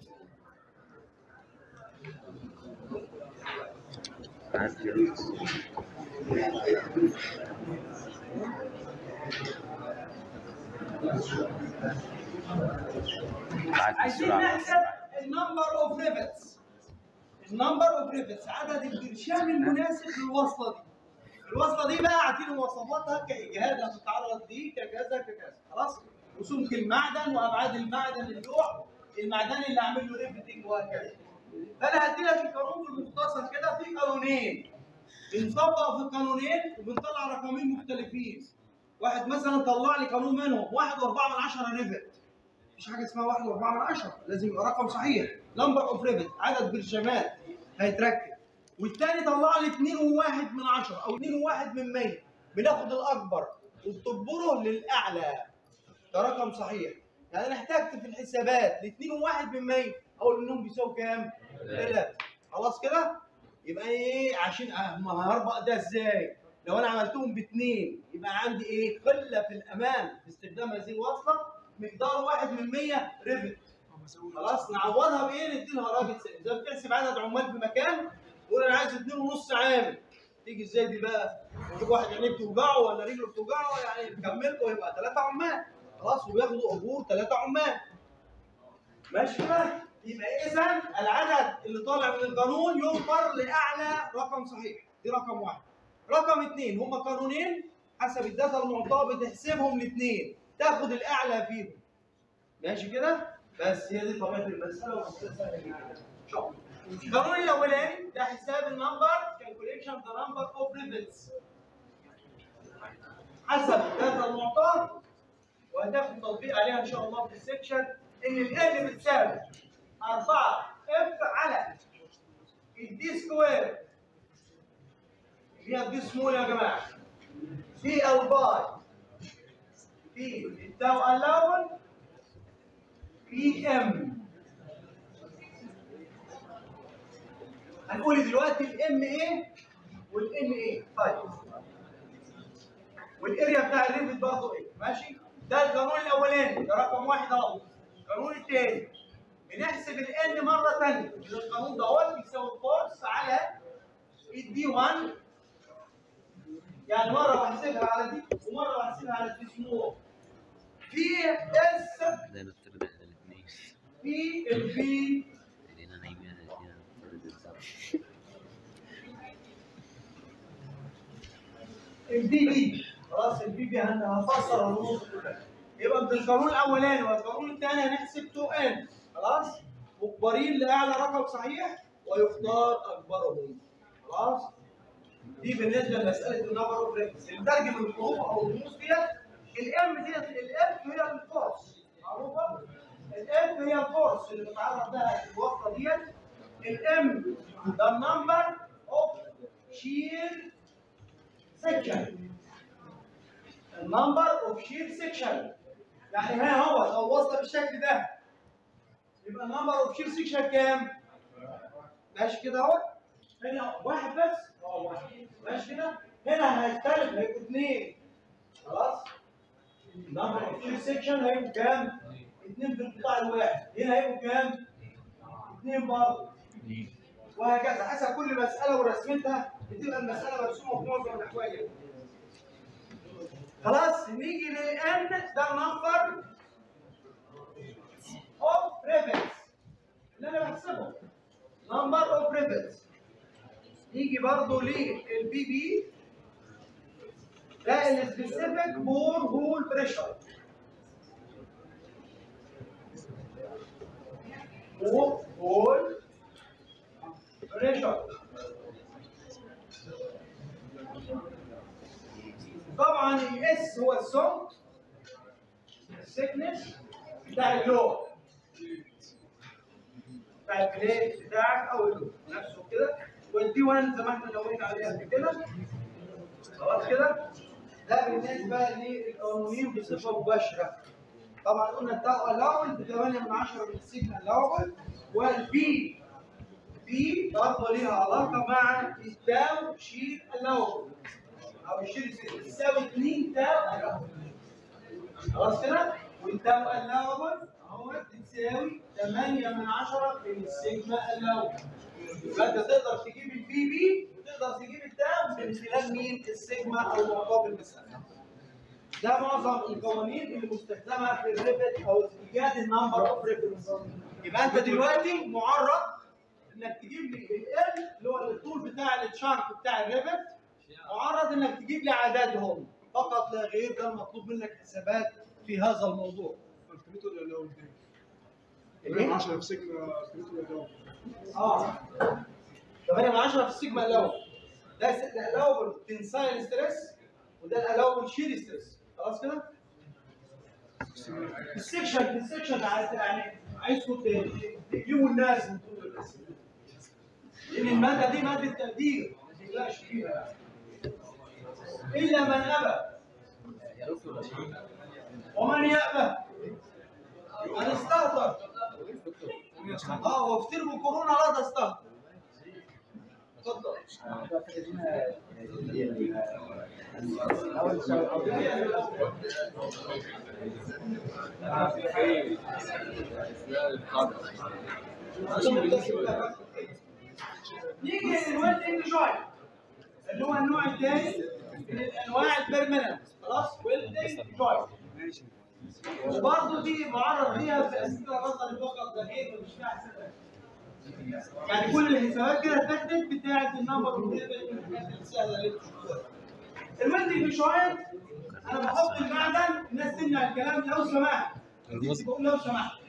عايزين نحسب النمبر اوف ريفتس النمبر اوف ريفتس عدد البرشام المناسب للوصله دي الوصله دي بقى عارفين مواصفاتها كاجهاد هتتعرض ليه ككذا ككذا خلاص وسمك المعدن وابعاد المعدن اللوح المعدني اللي اعمل له ريفتنج وهكذا فانا هدي لك القانون بالمختصر كده في قانونين بنطبق في القانونين وبنطلع رقمين مختلفين واحد مثلا طلع لي قانون منهم واحد واربعة من عشرة ريفت مفيش حاجه اسمها واحد واربعة من عشرة لازم يبقى رقم صحيح نمبر اوف ريفت عدد برشامات هيتركب والتاني طلع لي 2 وواحد من عشرة او 2 وواحد من 100 بناخد الاكبر وبتجبره للاعلى ده رقم صحيح يعني انا احتجت في الحسابات ل 2 وواحد من 100 اقول انهم بيساووا كام؟ 3 خلاص كده؟ يبقى ايه عشان أه، ما هربط ده ازاي؟ لو انا عملتهم باثنين يبقى عندي ايه؟ قله في الامان في استخدام هذه الوصله مقدار واحد من 100 ريفت خلاص نعوضها بايه؟ ندي لها راجل سليم زي ما بتحسب عدد عمال في مكان تقول انا عايز اثنين ونص عامل تيجي ازاي دي بقى؟ يجيب واحد عينيه بتوجعه ولا رجله بتوجعه يعني كملته يبقى ثلاثه عمال خلاص وبياخدوا اجور ثلاثه عمال ماشي كده؟ يبقى اذا العدد اللي طالع من القانون ينفر لاعلى رقم صحيح دي رقم واحد رقم اثنين هما قانونين حسب الداتا المعطاه بتحسبهم الاثنين تاخد الاعلى فيهم ماشي كده بس هي دي طبيعه المساله ومساله سهله جدا شكرا القانون الاولاني ده حساب النمبر كالكوليشن ذا نمبر اوف ريفلز حسب الداتا المعطاه وهتاخد تطبيق عليها ان شاء الله في السكشن ان ال بتساوي 4 اف على الدي سكوير اللي هي الدي سمول يا جماعه في الباي في التاو الاول في ام هنقول دلوقتي الام ايه والان ايه طيب والاريا بتاع الريفت برضه ايه ماشي ده القانون الاولاني ده رقم واحد اهو القانون الثاني بنحسب الان مره ثانيه القانون ده هو بيساوي الفورس على الدي 1 يعني مره بحسبها على دي ومره بحسبها على الدي سمول في اس ده نفترض احنا الاثنين في الفي لقينا نايمين الاثنين هنفترض الزمن البي بي خلاص البي بي هن- هنفسر الرموز كلها يبقى من القانون الاولاني والقانون الثاني هنحسب 2 ان خلاص مجبرين لاعلى رقم صحيح ويختار اكبرهم خلاص دي بالنسبه لمساله النمبر اوف ريفرنس نترجم الحروف او الرموز ديت الام ديت الاف هي الفورس معروفه الاف هي الفورس اللي بتعرض لها الوصله ديت الام ده النمبر اوف شير سكشن النمبر اوف شير سكشن يعني ها هو لو وصل بالشكل ده يبقى النمبر اوف شير سكشن كام؟ ماشي كده اهو هنا واحد بس اه واحد ماشي كده هنا هيختلف هيبقوا اثنين خلاص النمبر اوف شير سكشن هيبقوا كام؟ اثنين في القطاع الواحد هنا هيبقوا كام؟ اثنين برضه وهكذا حسب كل مسألة ورسمتها بتبقى المسألة مرسومة في معظم الأحوال يعني. خلاص نيجي لان ده نمبر اوف ريفتس اللي انا بحسبه نمبر اوف ريفتس نيجي برضه للبي بي ده السبيسيفيك بور هول بريشر بور هول بريشر طبعا الاس هو السمك السكنس بتاع اللوح بتاع البليت بتاعك او اللوح نفسه كده والدي 1 زي ما احنا نوينا عليه قبل كده خلاص كده ده بالنسبه للقانونين بصفه مباشره طبعا قلنا التاو الاول ب 8 من 10 من السيجنال الاول والبي بي برضه ليها علاقه مع التاو شير الاول او الشير تساوي 2 تاو الاول خلاص كده والتاو الاول اهو تساوي 8 من 10 من السيجما الاول يبقى انت تقدر تجيب البي بي وتقدر تجيب التاو من خلال مين السيجما او مقابل المساله ده معظم القوانين اللي مستخدمه في الريفت او ايجاد النمبر اوف ريفرنس يبقى انت دلوقتي معرض انك تجيب لي ال اللي هو الطول بتاع التشانك بتاع الريفت معرض انك تجيب لي عددهم فقط لا غير ده المطلوب منك حسابات في هذا الموضوع الكريتو ولا الاول تاني؟ إيه؟ 10 في سيجما الكريتو ولا الاول؟ اه 8 من 10 في السيجما الاول ده س- ده الاول تنسايل ستريس وده الاول شير ستريس خلاص كده؟ السكشن في السكشن عايز يعني عايزكم ت- تجيبوا الناس من طول الاسم لان الماده دي ماده تقدير ما تقلقش فيها الا من ابى ومن يأبى هنستهتر اه وافترقوا كورونا لا تستهتر اتفضل اول سؤال نيجي للويلدنج جوينت اللي هو النوع الثاني من انواع البيرمننت خلاص ويلدنج جوينت ماشي وبرضه دي معرض ليها في اسئله نظري فقط ده غير مش فيها حسابات يعني كل الحسابات كده اتاخدت بتاعه النمبر والتيبل الحاجات السهله اللي انتوا شفتوها الويلدنج جوينت انا بحط المعدن الناس تمنع الكلام لو سمحت بقول لو سمحت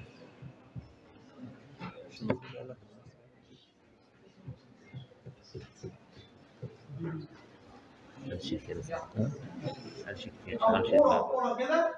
همشي كده همشي كده او همشي كوره كوره كده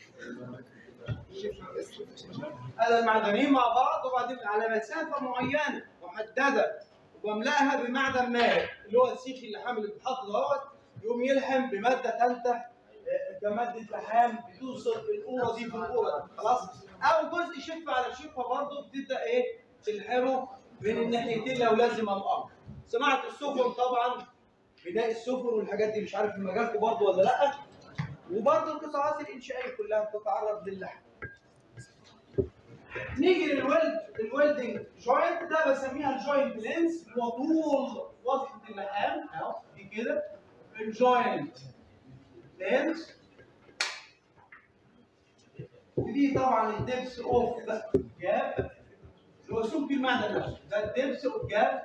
هذا المعدنين مع بعض وبعدين على مسافه معينه محدده وبملاها بمعدن مائي اللي هو السيخ اللي حامل بيتحط دوت يقوم يلحم بماده تنتح آه، كماده لحام بتوصل القوره دي في القوره دي خلاص او جزء شفه على شفه برضه بتبدا ايه تلحمه بين الناحيتين لو لازم الامر سمعت السفن طبعا بناء السفن والحاجات دي مش عارف في مجالكم برضه ولا لا وبرضه القطاعات الانشائيه كلها بتتعرض للحم نيجي للويلد الويلدنج جوينت ده بسميها الجوينت لينس اللي هو طول وصفه اللحام اهو دي كده الجوينت لينس ودي طبعا الدبس اوف جاب اللي هو سمك المعدن نفسه ده الدبس اوف جاب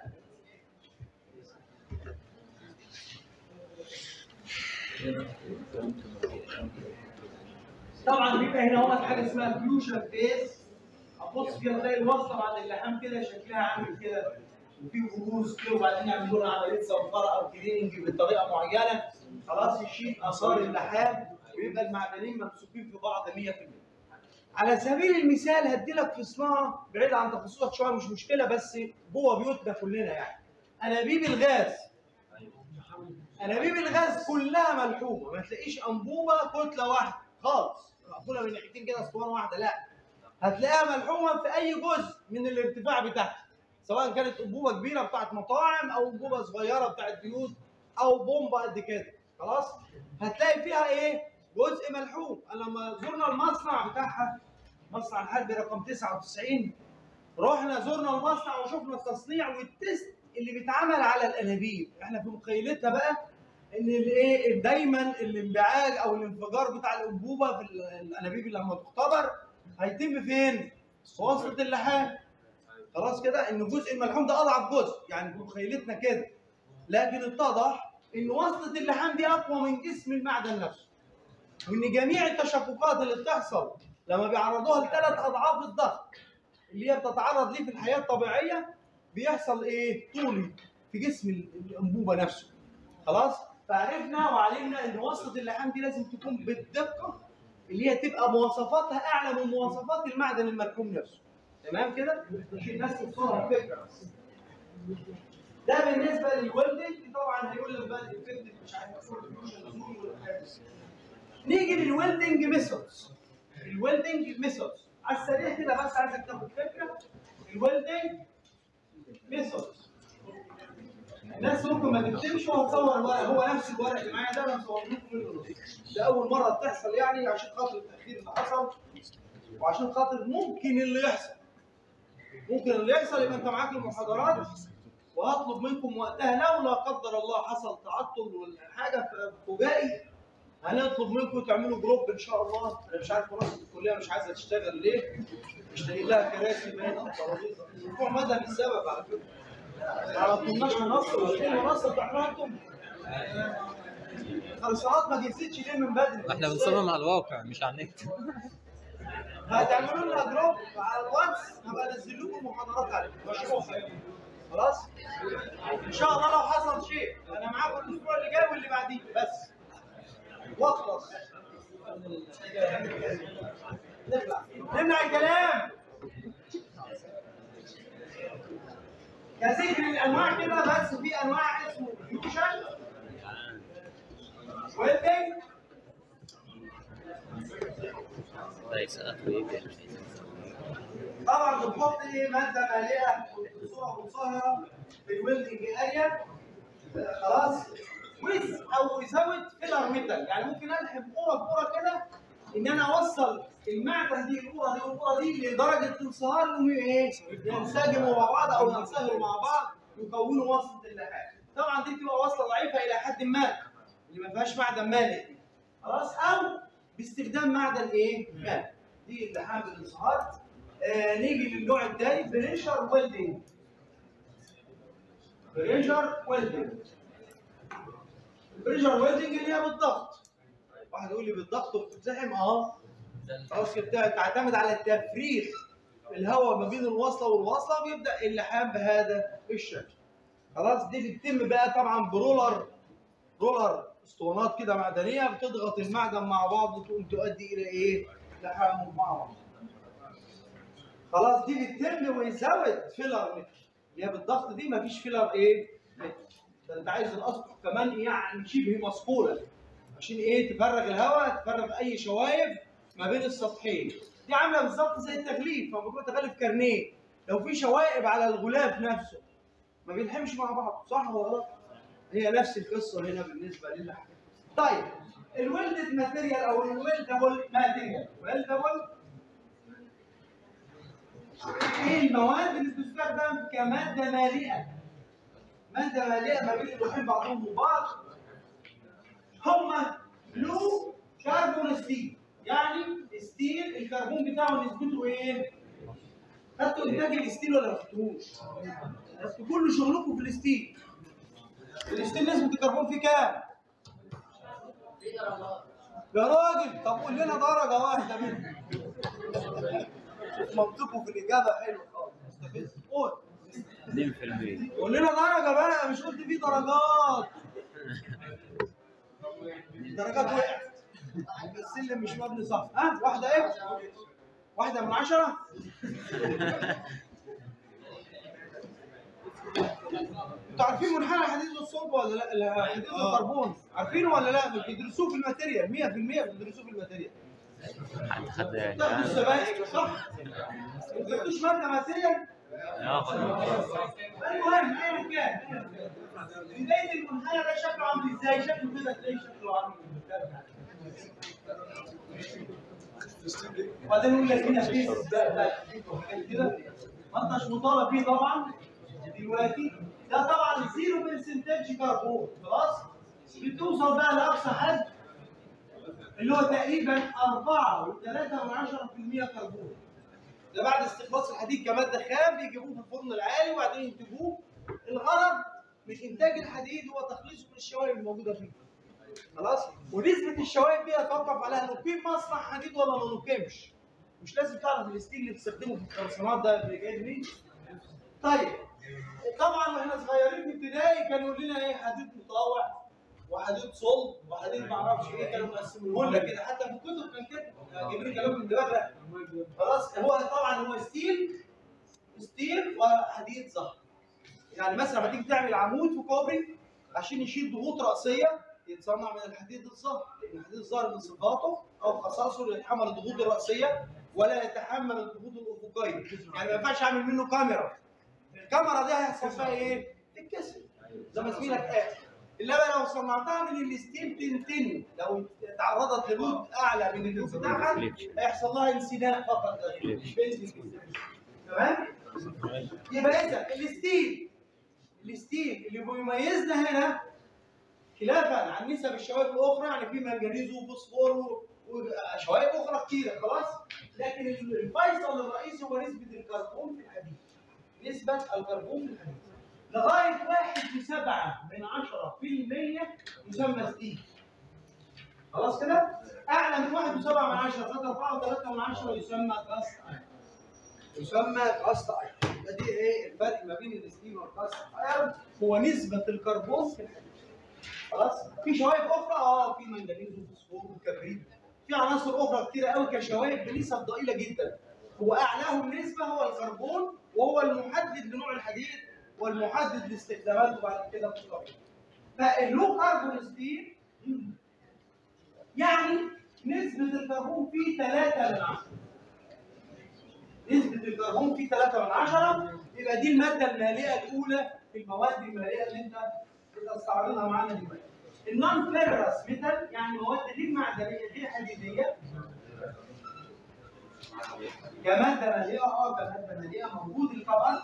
طبعا بيبقى هنا هو حاجه اسمها فيوشن فيس ابص كده تلاقي الوصله بعد اللحام كده شكلها عامل كده وفي بروز كده وبعدين يعملوا لها عمليه صنفره او كليننج بطريقه معينه خلاص يشيل اثار اللحام ويبقى المعدنين ممسوكين في بعض 100% على سبيل المثال هدي لك في صناعه بعيد عن تخصصك شويه مش مشكله بس جوه بيوتنا كلنا يعني انابيب الغاز انابيب الغاز كلها ملحومه ما تلاقيش انبوبه كتله واحده خالص مقفوله من ناحيتين كده اسطوانه واحده لا هتلاقيها ملحومه في اي جزء من الارتفاع بتاعها سواء كانت انبوبه كبيره بتاعت مطاعم او انبوبه صغيره بتاعت بيوت او بومبه قد كده خلاص هتلاقي فيها ايه جزء ملحوم انا لما زرنا المصنع بتاعها مصنع الحربي رقم 99 رحنا زرنا المصنع وشفنا التصنيع والتست اللي بيتعمل على الانابيب احنا في مخيلتنا بقى ان الايه دايما الانبعاج او الانفجار بتاع الانبوبه في ال- الانابيب لما تختبر هيتم فين؟ في وسط اللحام خلاص كده ان الجزء الملحوم ده اضعف جزء يعني في مخيلتنا كده لكن اتضح ان وصلة اللحام دي اقوى من جسم المعدن نفسه وان جميع التشققات اللي بتحصل لما بيعرضوها لثلاث اضعاف الضغط اللي هي بتتعرض ليه في الحياه الطبيعيه بيحصل ايه؟ طولي في جسم ال- الانبوبه نفسه خلاص؟ فعرفنا وعلمنا ان وصلة اللحام دي لازم تكون بالدقه اللي هي تبقى مواصفاتها اعلى من مواصفات المعدن الملحوم نفسه تمام كده؟ عشان الناس توصلها الفكره بس ده بالنسبه للويلدنج طبعا هيقول لك بقى الافكت مش عارف fusion والحاجات دي. نيجي للويلدنج ميثودز الويلدنج ميثودز على السريع كده بس عايزك تاخد فكره الويلدنج ميثود الناس ممكن ما تكتبش وهتصور الورق هو نفس الورق اللي معايا ده انا مصور لكم منه نسخة. ده اول مره بتحصل يعني عشان خاطر التاخير اللي حصل وعشان خاطر ممكن اللي يحصل ممكن اللي يحصل يبقى انت معاك المحاضرات وهطلب منكم وقتها لو لا قدر الله حصل تعطل ولا حاجه فجائي هنطلب منكم تعملوا جروب ان شاء الله انا مش عارف منصه الكليه مش عايزه تشتغل ليه مش لاقي لها كراسي باين او ترابيزه الموضوع مدى السبب على فكره ما طلبناش منصه مش في منصه بتعملوها انتم الخرسانات ما جهزتش ليه من بدري احنا بنصمم على الواقع مش على النت هتعملوا لنا جروب على الواتس هبقى انزل لكم محاضرات عليه مشروحه خلاص ان شاء الله لو حصل شيء انا معاكم الاسبوع اللي جاي واللي بعديه بس واخلص نبلع نبلع الكلام كثير من الانواع كده بس في انواع اسمه فيوجن ويلدنج طيب سألت ايه تاني طبعا بنحط ايه ماده مالئه بصوره منصهره في الويلدنج اريا خلاص ويز او يزود فيلر ميتال يعني ممكن الحم كوره بكوره كده ان انا اوصل المعدن دي الكوره دي والكوره دي لدرجه انصهار انهم ايه ينسجموا مع بعض او ينصهروا مع بعض يكونوا وصله اللحاف طبعا دي بتبقى وصله ضعيفه الى حد ما اللي ما فيهاش معدن مالئ خلاص او باستخدام معدن ايه؟ مالئ دي اللحام بالانصهار آه نيجي للنوع الثاني بريشر ويلدنج بريشر ويلدنج البريشر ويلدنج اللي هي بالضغط واحد يقول لي بالضغط وبتتزحم اه خلاص كده تعتمد على التفريغ الهواء ما بين الوصله والوصله بيبدا اللحام بهذا الشكل خلاص دي بتتم بقى طبعا برولر رولر اسطوانات كده معدنيه بتضغط المعدن مع بعض وتقوم تؤدي الى ايه؟ لحامهم مع بعض خلاص دي بتتم ويزود فيلر متر اللي هي بالضغط دي مفيش فيلر ايه؟ متر ده انت عايز الاسطح كمان يعني شبه مسقوله عشان ايه تفرغ الهواء تفرغ اي شوايب ما بين السطحين دي عامله بالظبط زي التغليف لما بيكون تغلف كارنيه لو في شوائب على الغلاف نفسه ما بيلحمش مع بعض صح ولا غلط؟ هي نفس القصه هنا بالنسبه للحم طيب الويلدد ماتيريال او الويلدبل ماتيريال ويلدبل ايه المواد اللي بتستخدم كماده مالئه ماده مالئه ما بين اللوحين بعضهم وبعض هما بلو كربون ستيل يعني ستيل الكربون بتاعه نسبته ايه؟ خدتوا انتاج الستيل ولا ما خدتوهوش؟ انتوا كل شغلكم في الستيل الستيل نسبة الكربون فيه كام؟ يا راجل طب قول لنا درجة واحدة منهم منطقه في الإجابة حلو خالص مستفز قول 2% قول لنا درجة بقى مش قلت فيه درجات درجات وقعت السلم مش مبني صح ها واحدة ايه؟ واحدة من عشرة؟ انتوا عارفين منحنى الحديد والصلب ولا لا؟ الحديد والكربون عارفينه ولا لا؟ بتدرسوه في الماتيريال 100% بتدرسوه في الماتيريال حد خد تاخدوا السبائك صح؟ ما بتاخدوش مادة ماتيريال اه المهم ايا كان بدايه المنحنى ده شكله عامل ازاي؟ شكله كده تلاقي شكله عامل وبعدين يقول لك هنا في ده ده وحاجات كده ما انتش مطالب بيه طبعا دلوقتي ده طبعا زيرو برسنتاج كربون خلاص بتوصل بقى لاقصى حد اللي هو تقريبا 4.3% كربون ده بعد استخلاص الحديد كماده خام بيجيبوه في الفرن العالي وبعدين ينتجوه الغرض من انتاج الحديد هو تخليصه من الشوائب الموجوده فيه خلاص ونسبه الشوائب دي يتوقف عليها نقيم مصنع حديد ولا ما نقيمش مش لازم تعرف الستيل اللي بتستخدمه في الخرسانات ده اللي جاي منين طيب طبعا واحنا صغيرين في ابتدائي كانوا يقول لنا ايه حديد مطاوع وحديد صلب وحديد ما اعرفش ايه كانوا مقسمينه لنا كده حتى في الكتب كان كده جايبين كلام من دماغنا خلاص هو طبعا هو ستيل ستيل وحديد زهر يعني مثلا لما تيجي تعمل عمود في كوبري عشان يشيل ضغوط راسيه يتصنع من الحديد الظاهر لان الحديد الظاهر من صفاته او خصائصه يتحمل الضغوط الراسيه ولا يتحمل الضغوط الافقيه يعني ما ينفعش اعمل منه كاميرا الكاميرا دي هيحصل فيها ايه؟ تتكسر زي ما زميلك قال انما لو صنعتها من الستيل تنتني لو تعرضت للود اعلى من اللود بتاعها هيحصل لها انسداد فقط لا غير. مش بإذن الله. تمام؟ يبقى اذا الستيل الستيل اللي بيميزنا هنا خلافا عن نسب الشوائب الاخرى يعني في منجنيز وفوسفور و- وشوائب اخرى كتيره خلاص لكن الفيصل الرئيسي هو نسبه الكربون في الحديد نسبه الكربون في الحديد لغايه واحد في سبعة من عشرة في المية يسمى ستيل خلاص كده؟ أعلى من واحد وسبعة من عشرة لغاية أربعة وثلاثة من عشرة يسمى كاست ايرون يسمى كاست ايرون يبقى دي إيه الفرق ما بين الستيل والكاست ايرون هو نسبة الكربون في الحديد خلاص؟ في شوائب أخرى أه في منجنيز وفوسفور وكبريت في عناصر أخرى كتيرة قوي كشوائب بنسب ضئيلة جدا هو أعلاهم نسبة هو الكربون وهو المحدد لنوع الحديد والمحدد لاستخداماته بعد كده في الطبيعة. فاللو كاربون ستيل يعني نسبة الكربون فيه 3 من 10 نسبة الكربون فيه 3 من 10 يبقى دي المادة المالئة الأولى في المواد المالئة اللي أنت بتستعرضها معانا دلوقتي. النون فيرس ميتال يعني مواد غير معدنية غير حديدية كمادة مالئة اه كمادة مالئة موجود الكبر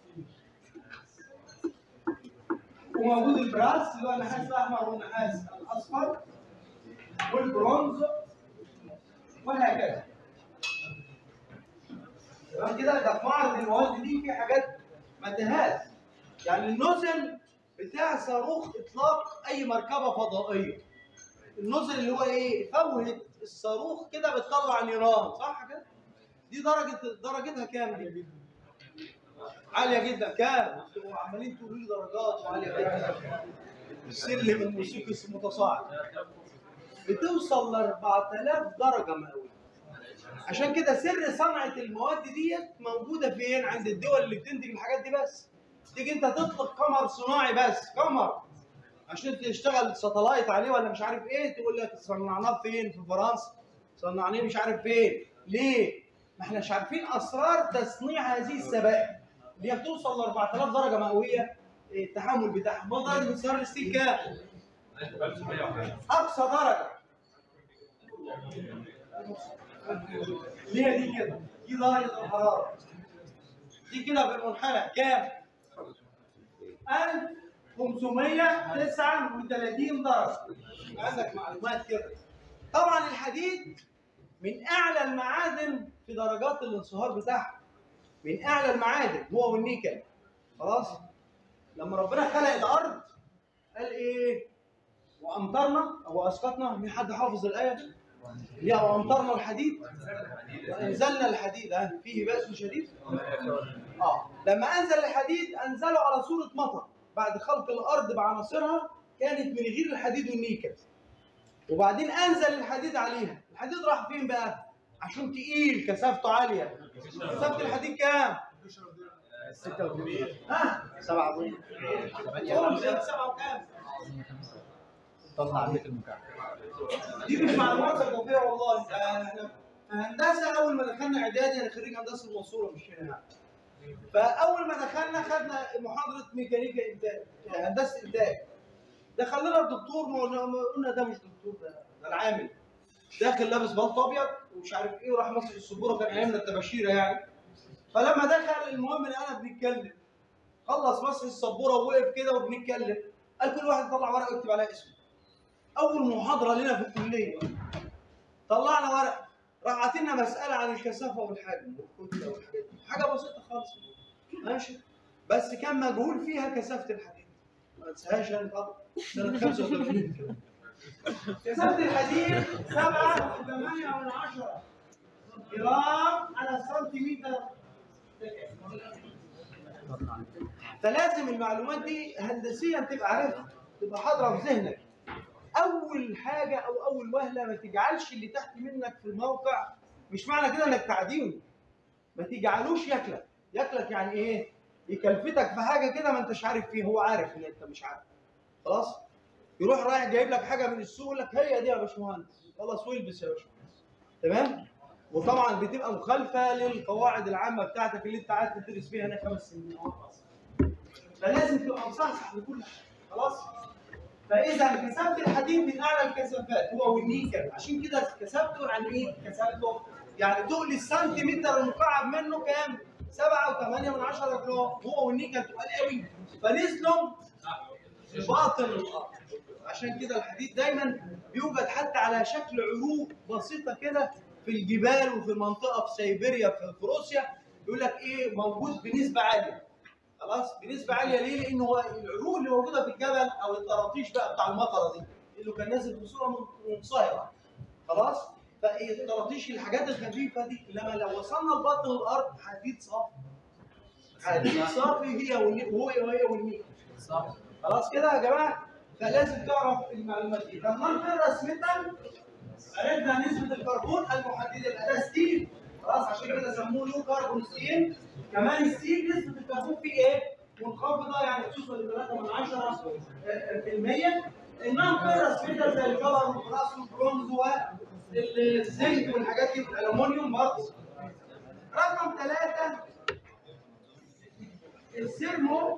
وموجود البراس اللي هو النحاس الاحمر والنحاس الاصفر والبرونز وهكذا تمام كده ده في معرض المواد دي في حاجات متاهات يعني النوزل بتاع صاروخ اطلاق اي مركبه فضائيه النوزل اللي هو ايه فوهه الصاروخ كده بتطلع نيران صح كده دي درجه درجتها كام دي عاليه جدا كام انتوا عمالين تقولوا لي درجات وعاليه جدا السلم الموسيقي المتصاعد بتوصل ل 4000 درجه مئويه عشان كده سر صنعه المواد ديت موجوده فين عند الدول اللي بتنتج الحاجات دي بس تيجي انت تطلق قمر صناعي بس قمر عشان تشتغل ساتلايت عليه ولا مش عارف ايه تقول لك صنعناه فين في فرنسا صنعناه مش عارف فين ليه ما احناش عارفين اسرار تصنيع هذه السبائك اللي هي بتوصل ل 4000 درجه مئويه إيه، التحمل بتاعها ما درجه انصهار الستيل كام؟ اقصى درجه اللي هي دي كده دي درجه الحراره دي كده بالمنحنى كام؟ 1539 درجه عندك معلومات كده طبعا الحديد من اعلى المعادن في درجات الانصهار بتاعها من اعلى المعادن هو والنيكل خلاص لما ربنا خلق الارض قال ايه وامطرنا او اسقطنا مين حد حافظ الايه اللي هي وامطرنا الحديد وانزلنا الحديد ها فيه باس شديد اه لما انزل الحديد انزله على صوره مطر بعد خلق الارض بعناصرها كانت من غير الحديد والنيكل وبعدين انزل الحديد عليها الحديد راح فين بقى عشان تقيل كثافته عاليه كثافه الحديد كام 86 ها 87 قول زي سبعة وكام طلع متر مكعب دي مش معلومات ثقافيه والله ده احنا في هندسه اول ما دخلنا اعدادي انا خريج هندسه المنصوره مش هنا يعني. فاول ما دخلنا خدنا محاضره ميكانيكا انتاج هندسه انتاج دخل لنا الدكتور ما قلنا ما قلنا ده مش دكتور ده ده العامل داخل لابس بلط ابيض ومش عارف ايه وراح ماسك السبوره كان ايامنا التباشيره يعني فلما دخل المهم ان انا بنتكلم خلص مسح السبوره ووقف كده وبنتكلم قال كل واحد طلع ورقه ويكتب عليها اسمه اول محاضره لنا في الكليه طلعنا ورق راح عاطينا مساله عن الكثافه والحجم والكتله والحاجات دي حاجه بسيطه خالص ماشي بس كان مجهول فيها كثافه الحديد ما انساهاش انا طبعا سنه 85 كده كثافه الحديد 7 8 من 10 جرام على سنتيمتر فلازم المعلومات دي هندسيا تبقى عارفها تبقى حاضره في ذهنك اول حاجه او اول وهله ما تجعلش اللي تحت منك في الموقع مش معنى كده انك تعديله ما تجعلوش ياكلك ياكلك يعني ايه يكلفتك في حاجه كده ما انتش عارف فيه هو عارف ان انت مش عارف خلاص يروح رايح جايب لك حاجه من السوق يقول لك هي دي يا باشمهندس خلاص والبس يا باشمهندس تمام وطبعا بتبقى مخالفه للقواعد العامه بتاعتك اللي انت قاعد تدرس فيها هنا خمس سنين أو أربع سنين. فلازم تبقى مصحصح لكل حاجه خلاص فاذا كسبت الحديد من اعلى الكثافات هو والنيكل عشان كده كسبته يعني ايه كسبته يعني تقل السنتيمتر المكعب منه كام 7 و8 من 10 جرام هو والنيكل تقال قوي فنزلوا في باطن الارض عشان كده الحديد دايما بيوجد حتى على شكل عروق بسيطه كده في الجبال وفي المنطقه في سيبيريا في في روسيا يقول لك ايه موجود بنسبه عاليه خلاص بنسبه عاليه ليه؟ لان هو العروق اللي موجوده في الجبل او الطراطيش بقى بتاع المطره دي اللي كان نازل بصوره من- منصهره خلاص؟ فالطراطيش الحاجات الخفيفه دي لما لو وصلنا لبطن الارض حديد صافي حديد صافي هي والني- وهو وهي والنيكل خلاص كده يا جماعه فلازم تعرف المعلومات دي لما نفرس ميتال عرفنا نسبه الكربون المحدده الاداه ستيل خلاص عشان كده سموه لو كربون ستيل كمان الستيل نسبه الكربون فيه ايه؟ منخفضه يعني بتوصل ل 3 من 10 في المية انما فرس ميتال زي الجوهر والبراس والبرونز والزنك والحاجات دي والالومنيوم برضه رقم ثلاثه السيرمو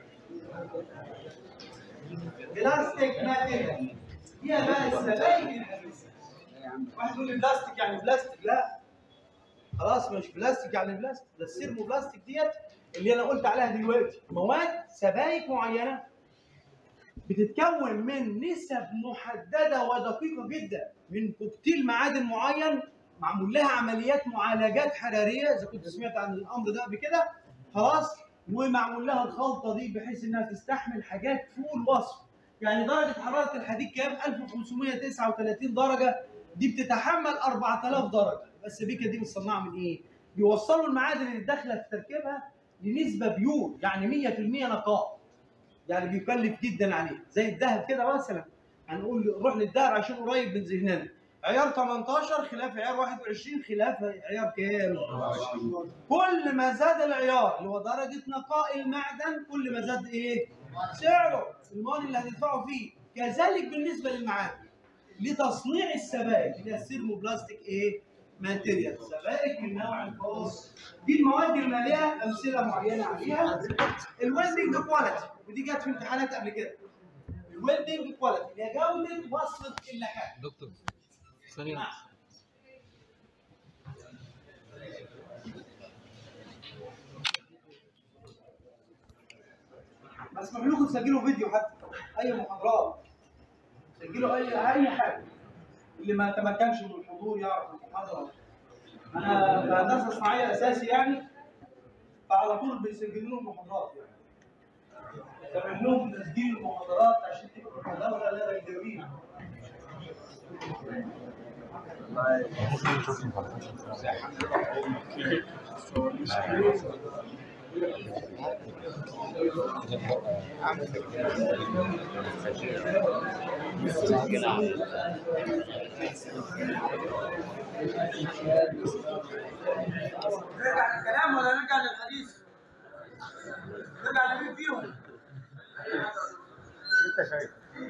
بلاستيك ماتيريال هي بقى السبائك الحديثه واحد يقول لي بلاستيك يعني بلاستيك لا خلاص مش بلاستيك يعني بلاستيك ده السيرمو بلاستيك ديت اللي انا قلت عليها دلوقتي مواد سبائك معينه بتتكون من نسب محدده ودقيقه جدا من كوكتيل معادن معين معمول لها عمليات معالجات حراريه اذا كنت سمعت عن الامر ده قبل كده خلاص ومعمول لها الخلطه دي بحيث انها تستحمل حاجات فوق الوصف يعني درجه حراره الحديد كام 1539 درجه دي بتتحمل 4000 درجه بس بيكا دي متصنعه من ايه بيوصلوا المعادن اللي داخله في تركيبها لنسبه بيور يعني 100% نقاء يعني بيكلف جدا عليه زي الذهب كده مثلا هنقول روح للذهب عشان قريب من ذهننا عيار 18 خلاف عيار 21 خلاف عيار كام؟ كل ما زاد العيار اللي هو درجة نقاء المعدن كل ما زاد ايه؟ سعره المال اللي هتدفعه فيه كذلك بالنسبة للمعادن لتصنيع السبائك اللي هي السيرموبلاستيك ايه؟ ماتيريال سبائك من نوع الخاص دي المواد المالية أمثلة معينة عليها الويلدنج كواليتي ودي جت في امتحانات قبل كده الويلدنج كواليتي هي جودة وصفة اللحام دكتور ثانية مسموح لكم تسجلوا فيديو حتى اي محاضرات سجلوا اي اي حاجه اللي ما تمكنش من الحضور يعرف المحاضره انا في هندسه صناعيه اساسي يعني فعلى طول بيسجلوا لهم المحاضرات يعني سامح لهم تسجيل المحاضرات عشان تبقى المحاضره لا جميله نرجع للكلام ولا نرجع للحديث؟ نرجع لمين فيهم؟ انت شايف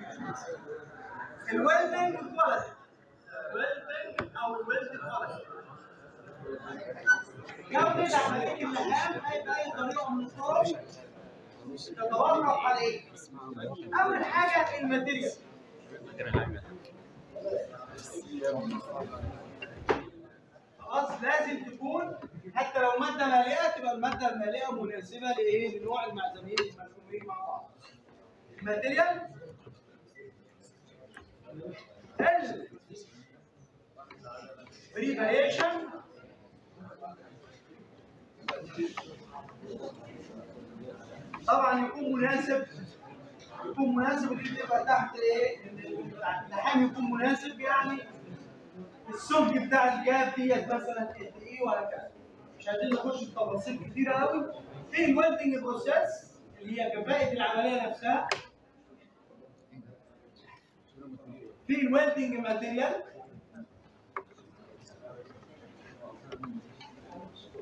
الويلدنج كواليتي الويلدنج او الويلد كواليتي جودة عملية اللحام أي بأي طريقة من الطرق تتوقف على إيه؟ أول حاجة الماتيريال خلاص لازم تكون حتى لو مادة مالئة تبقى المادة المالئة مناسبة لإيه؟ لنوع المعدنيين المرسومين مع بعض. الماتيريال ال بريفاريشن طبعا يكون مناسب يكون مناسب اللي تبقى تحت ايه؟ اللحام يكون مناسب يعني السمك بتاع الجاب ديت مثلا قد ايه وهكذا مش عايزين نخش في تفاصيل كتيره قوي في الويلدنج بروسيس اللي هي كفاءه العمليه نفسها في الويلدنج ماتيريال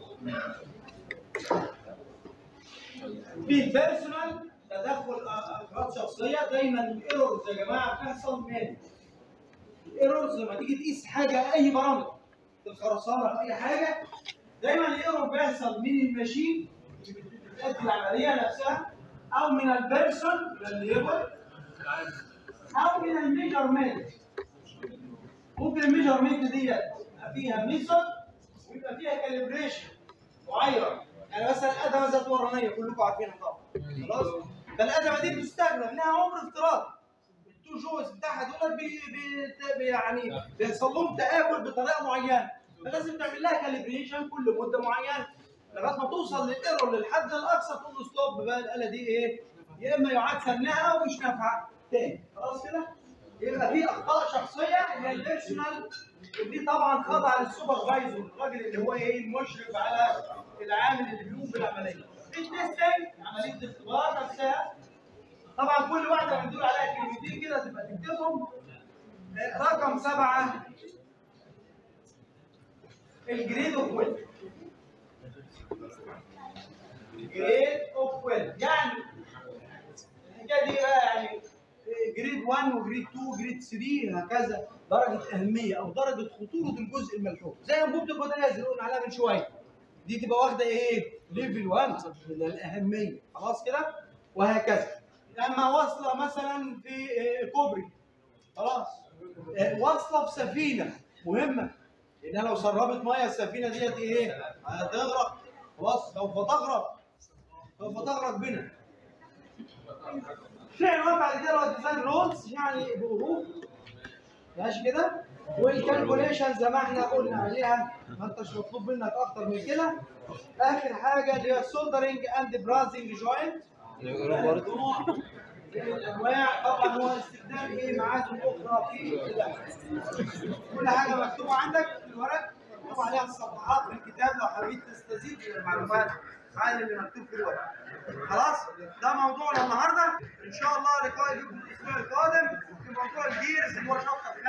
في البيرسونال تدخل اختراق شخصيه دايما الايرورز يا جماعه بتحصل من الايرورز لما تيجي تقيس حاجه اي برامج في الخرسانه في اي حاجه دايما الايرور بيحصل من الماشين اللي بتأدي العمليه نفسها او من البيرسون من الليبر او من الميجرمنت ممكن الميجرمنت دي يبقى فيها ميثود ويبقى فيها كاليبريشن معين يعني مثلا الادمه ذات ورانيه كلكم عارفينها طبعا خلاص فالادمه دي بتستخدم لها عمر افتراضي التو جوز بتاعها دول بي بي بي يعني بيحصل لهم تآكل بطريقه معينه فلازم تعمل لها كاليبريشن كل مده معينه لغايه ما توصل للايرور للحد الاقصى تقول له ستوب بقى الاله دي ايه يا اما يعاد سمنها او مش نافعه تاني خلاص كده يبقى في اخطاء شخصيه اللي هي البيرسونال ودي طبعا خاضعه للسوبرفايزر الراجل اللي هو ايه المشرف على العامل اللي بيقوم بالعمليه التستنج عمليه الاختبار نفسها طبعا كل واحده بندور عليها كلمتين كده تبقى تكتبهم آه، رقم سبعه الجريد اوف ويل جريد اوف ويل يعني الحكايه دي بقى يعني جريد 1 وجريد 2 وجريد 3 هكذا درجه اهميه او درجه خطوره الجزء الملحوظ زي انبوبه البوتاجاز اللي قلنا عليها من شويه دي تبقى واخده ايه؟ ليفل 1 من الاهميه خلاص كده وهكذا لما واصله مثلا في آه، كوبري خلاص آه، واصله في سفينه مهمه لانها لو سربت ميه السفينه ديت ايه؟ هتغرق خلاص سوف تغرق سوف تغرق بنا في عنوان بعد كده هو ديزاين رولز يعني بحروف ماشي كده والكالكوليشن زي ما احنا قلنا عليها ما انتش مطلوب منك اكتر من كده اخر حاجه اللي هي السولدرنج اند برازنج جوينت برضه الانواع طبعا هو استخدام ايه معادن اخرى في اللحم. كل حاجه مكتوبه عندك في الورق مكتوب عليها الصفحات في الكتاب لو حبيت تستزيد من المعلومات عن اللي مكتوب في الورق خلاص ده موضوعنا النهارده ان شاء الله لقاء بكم الاسبوع القادم في موضوع الجيرز اللي هو شابتر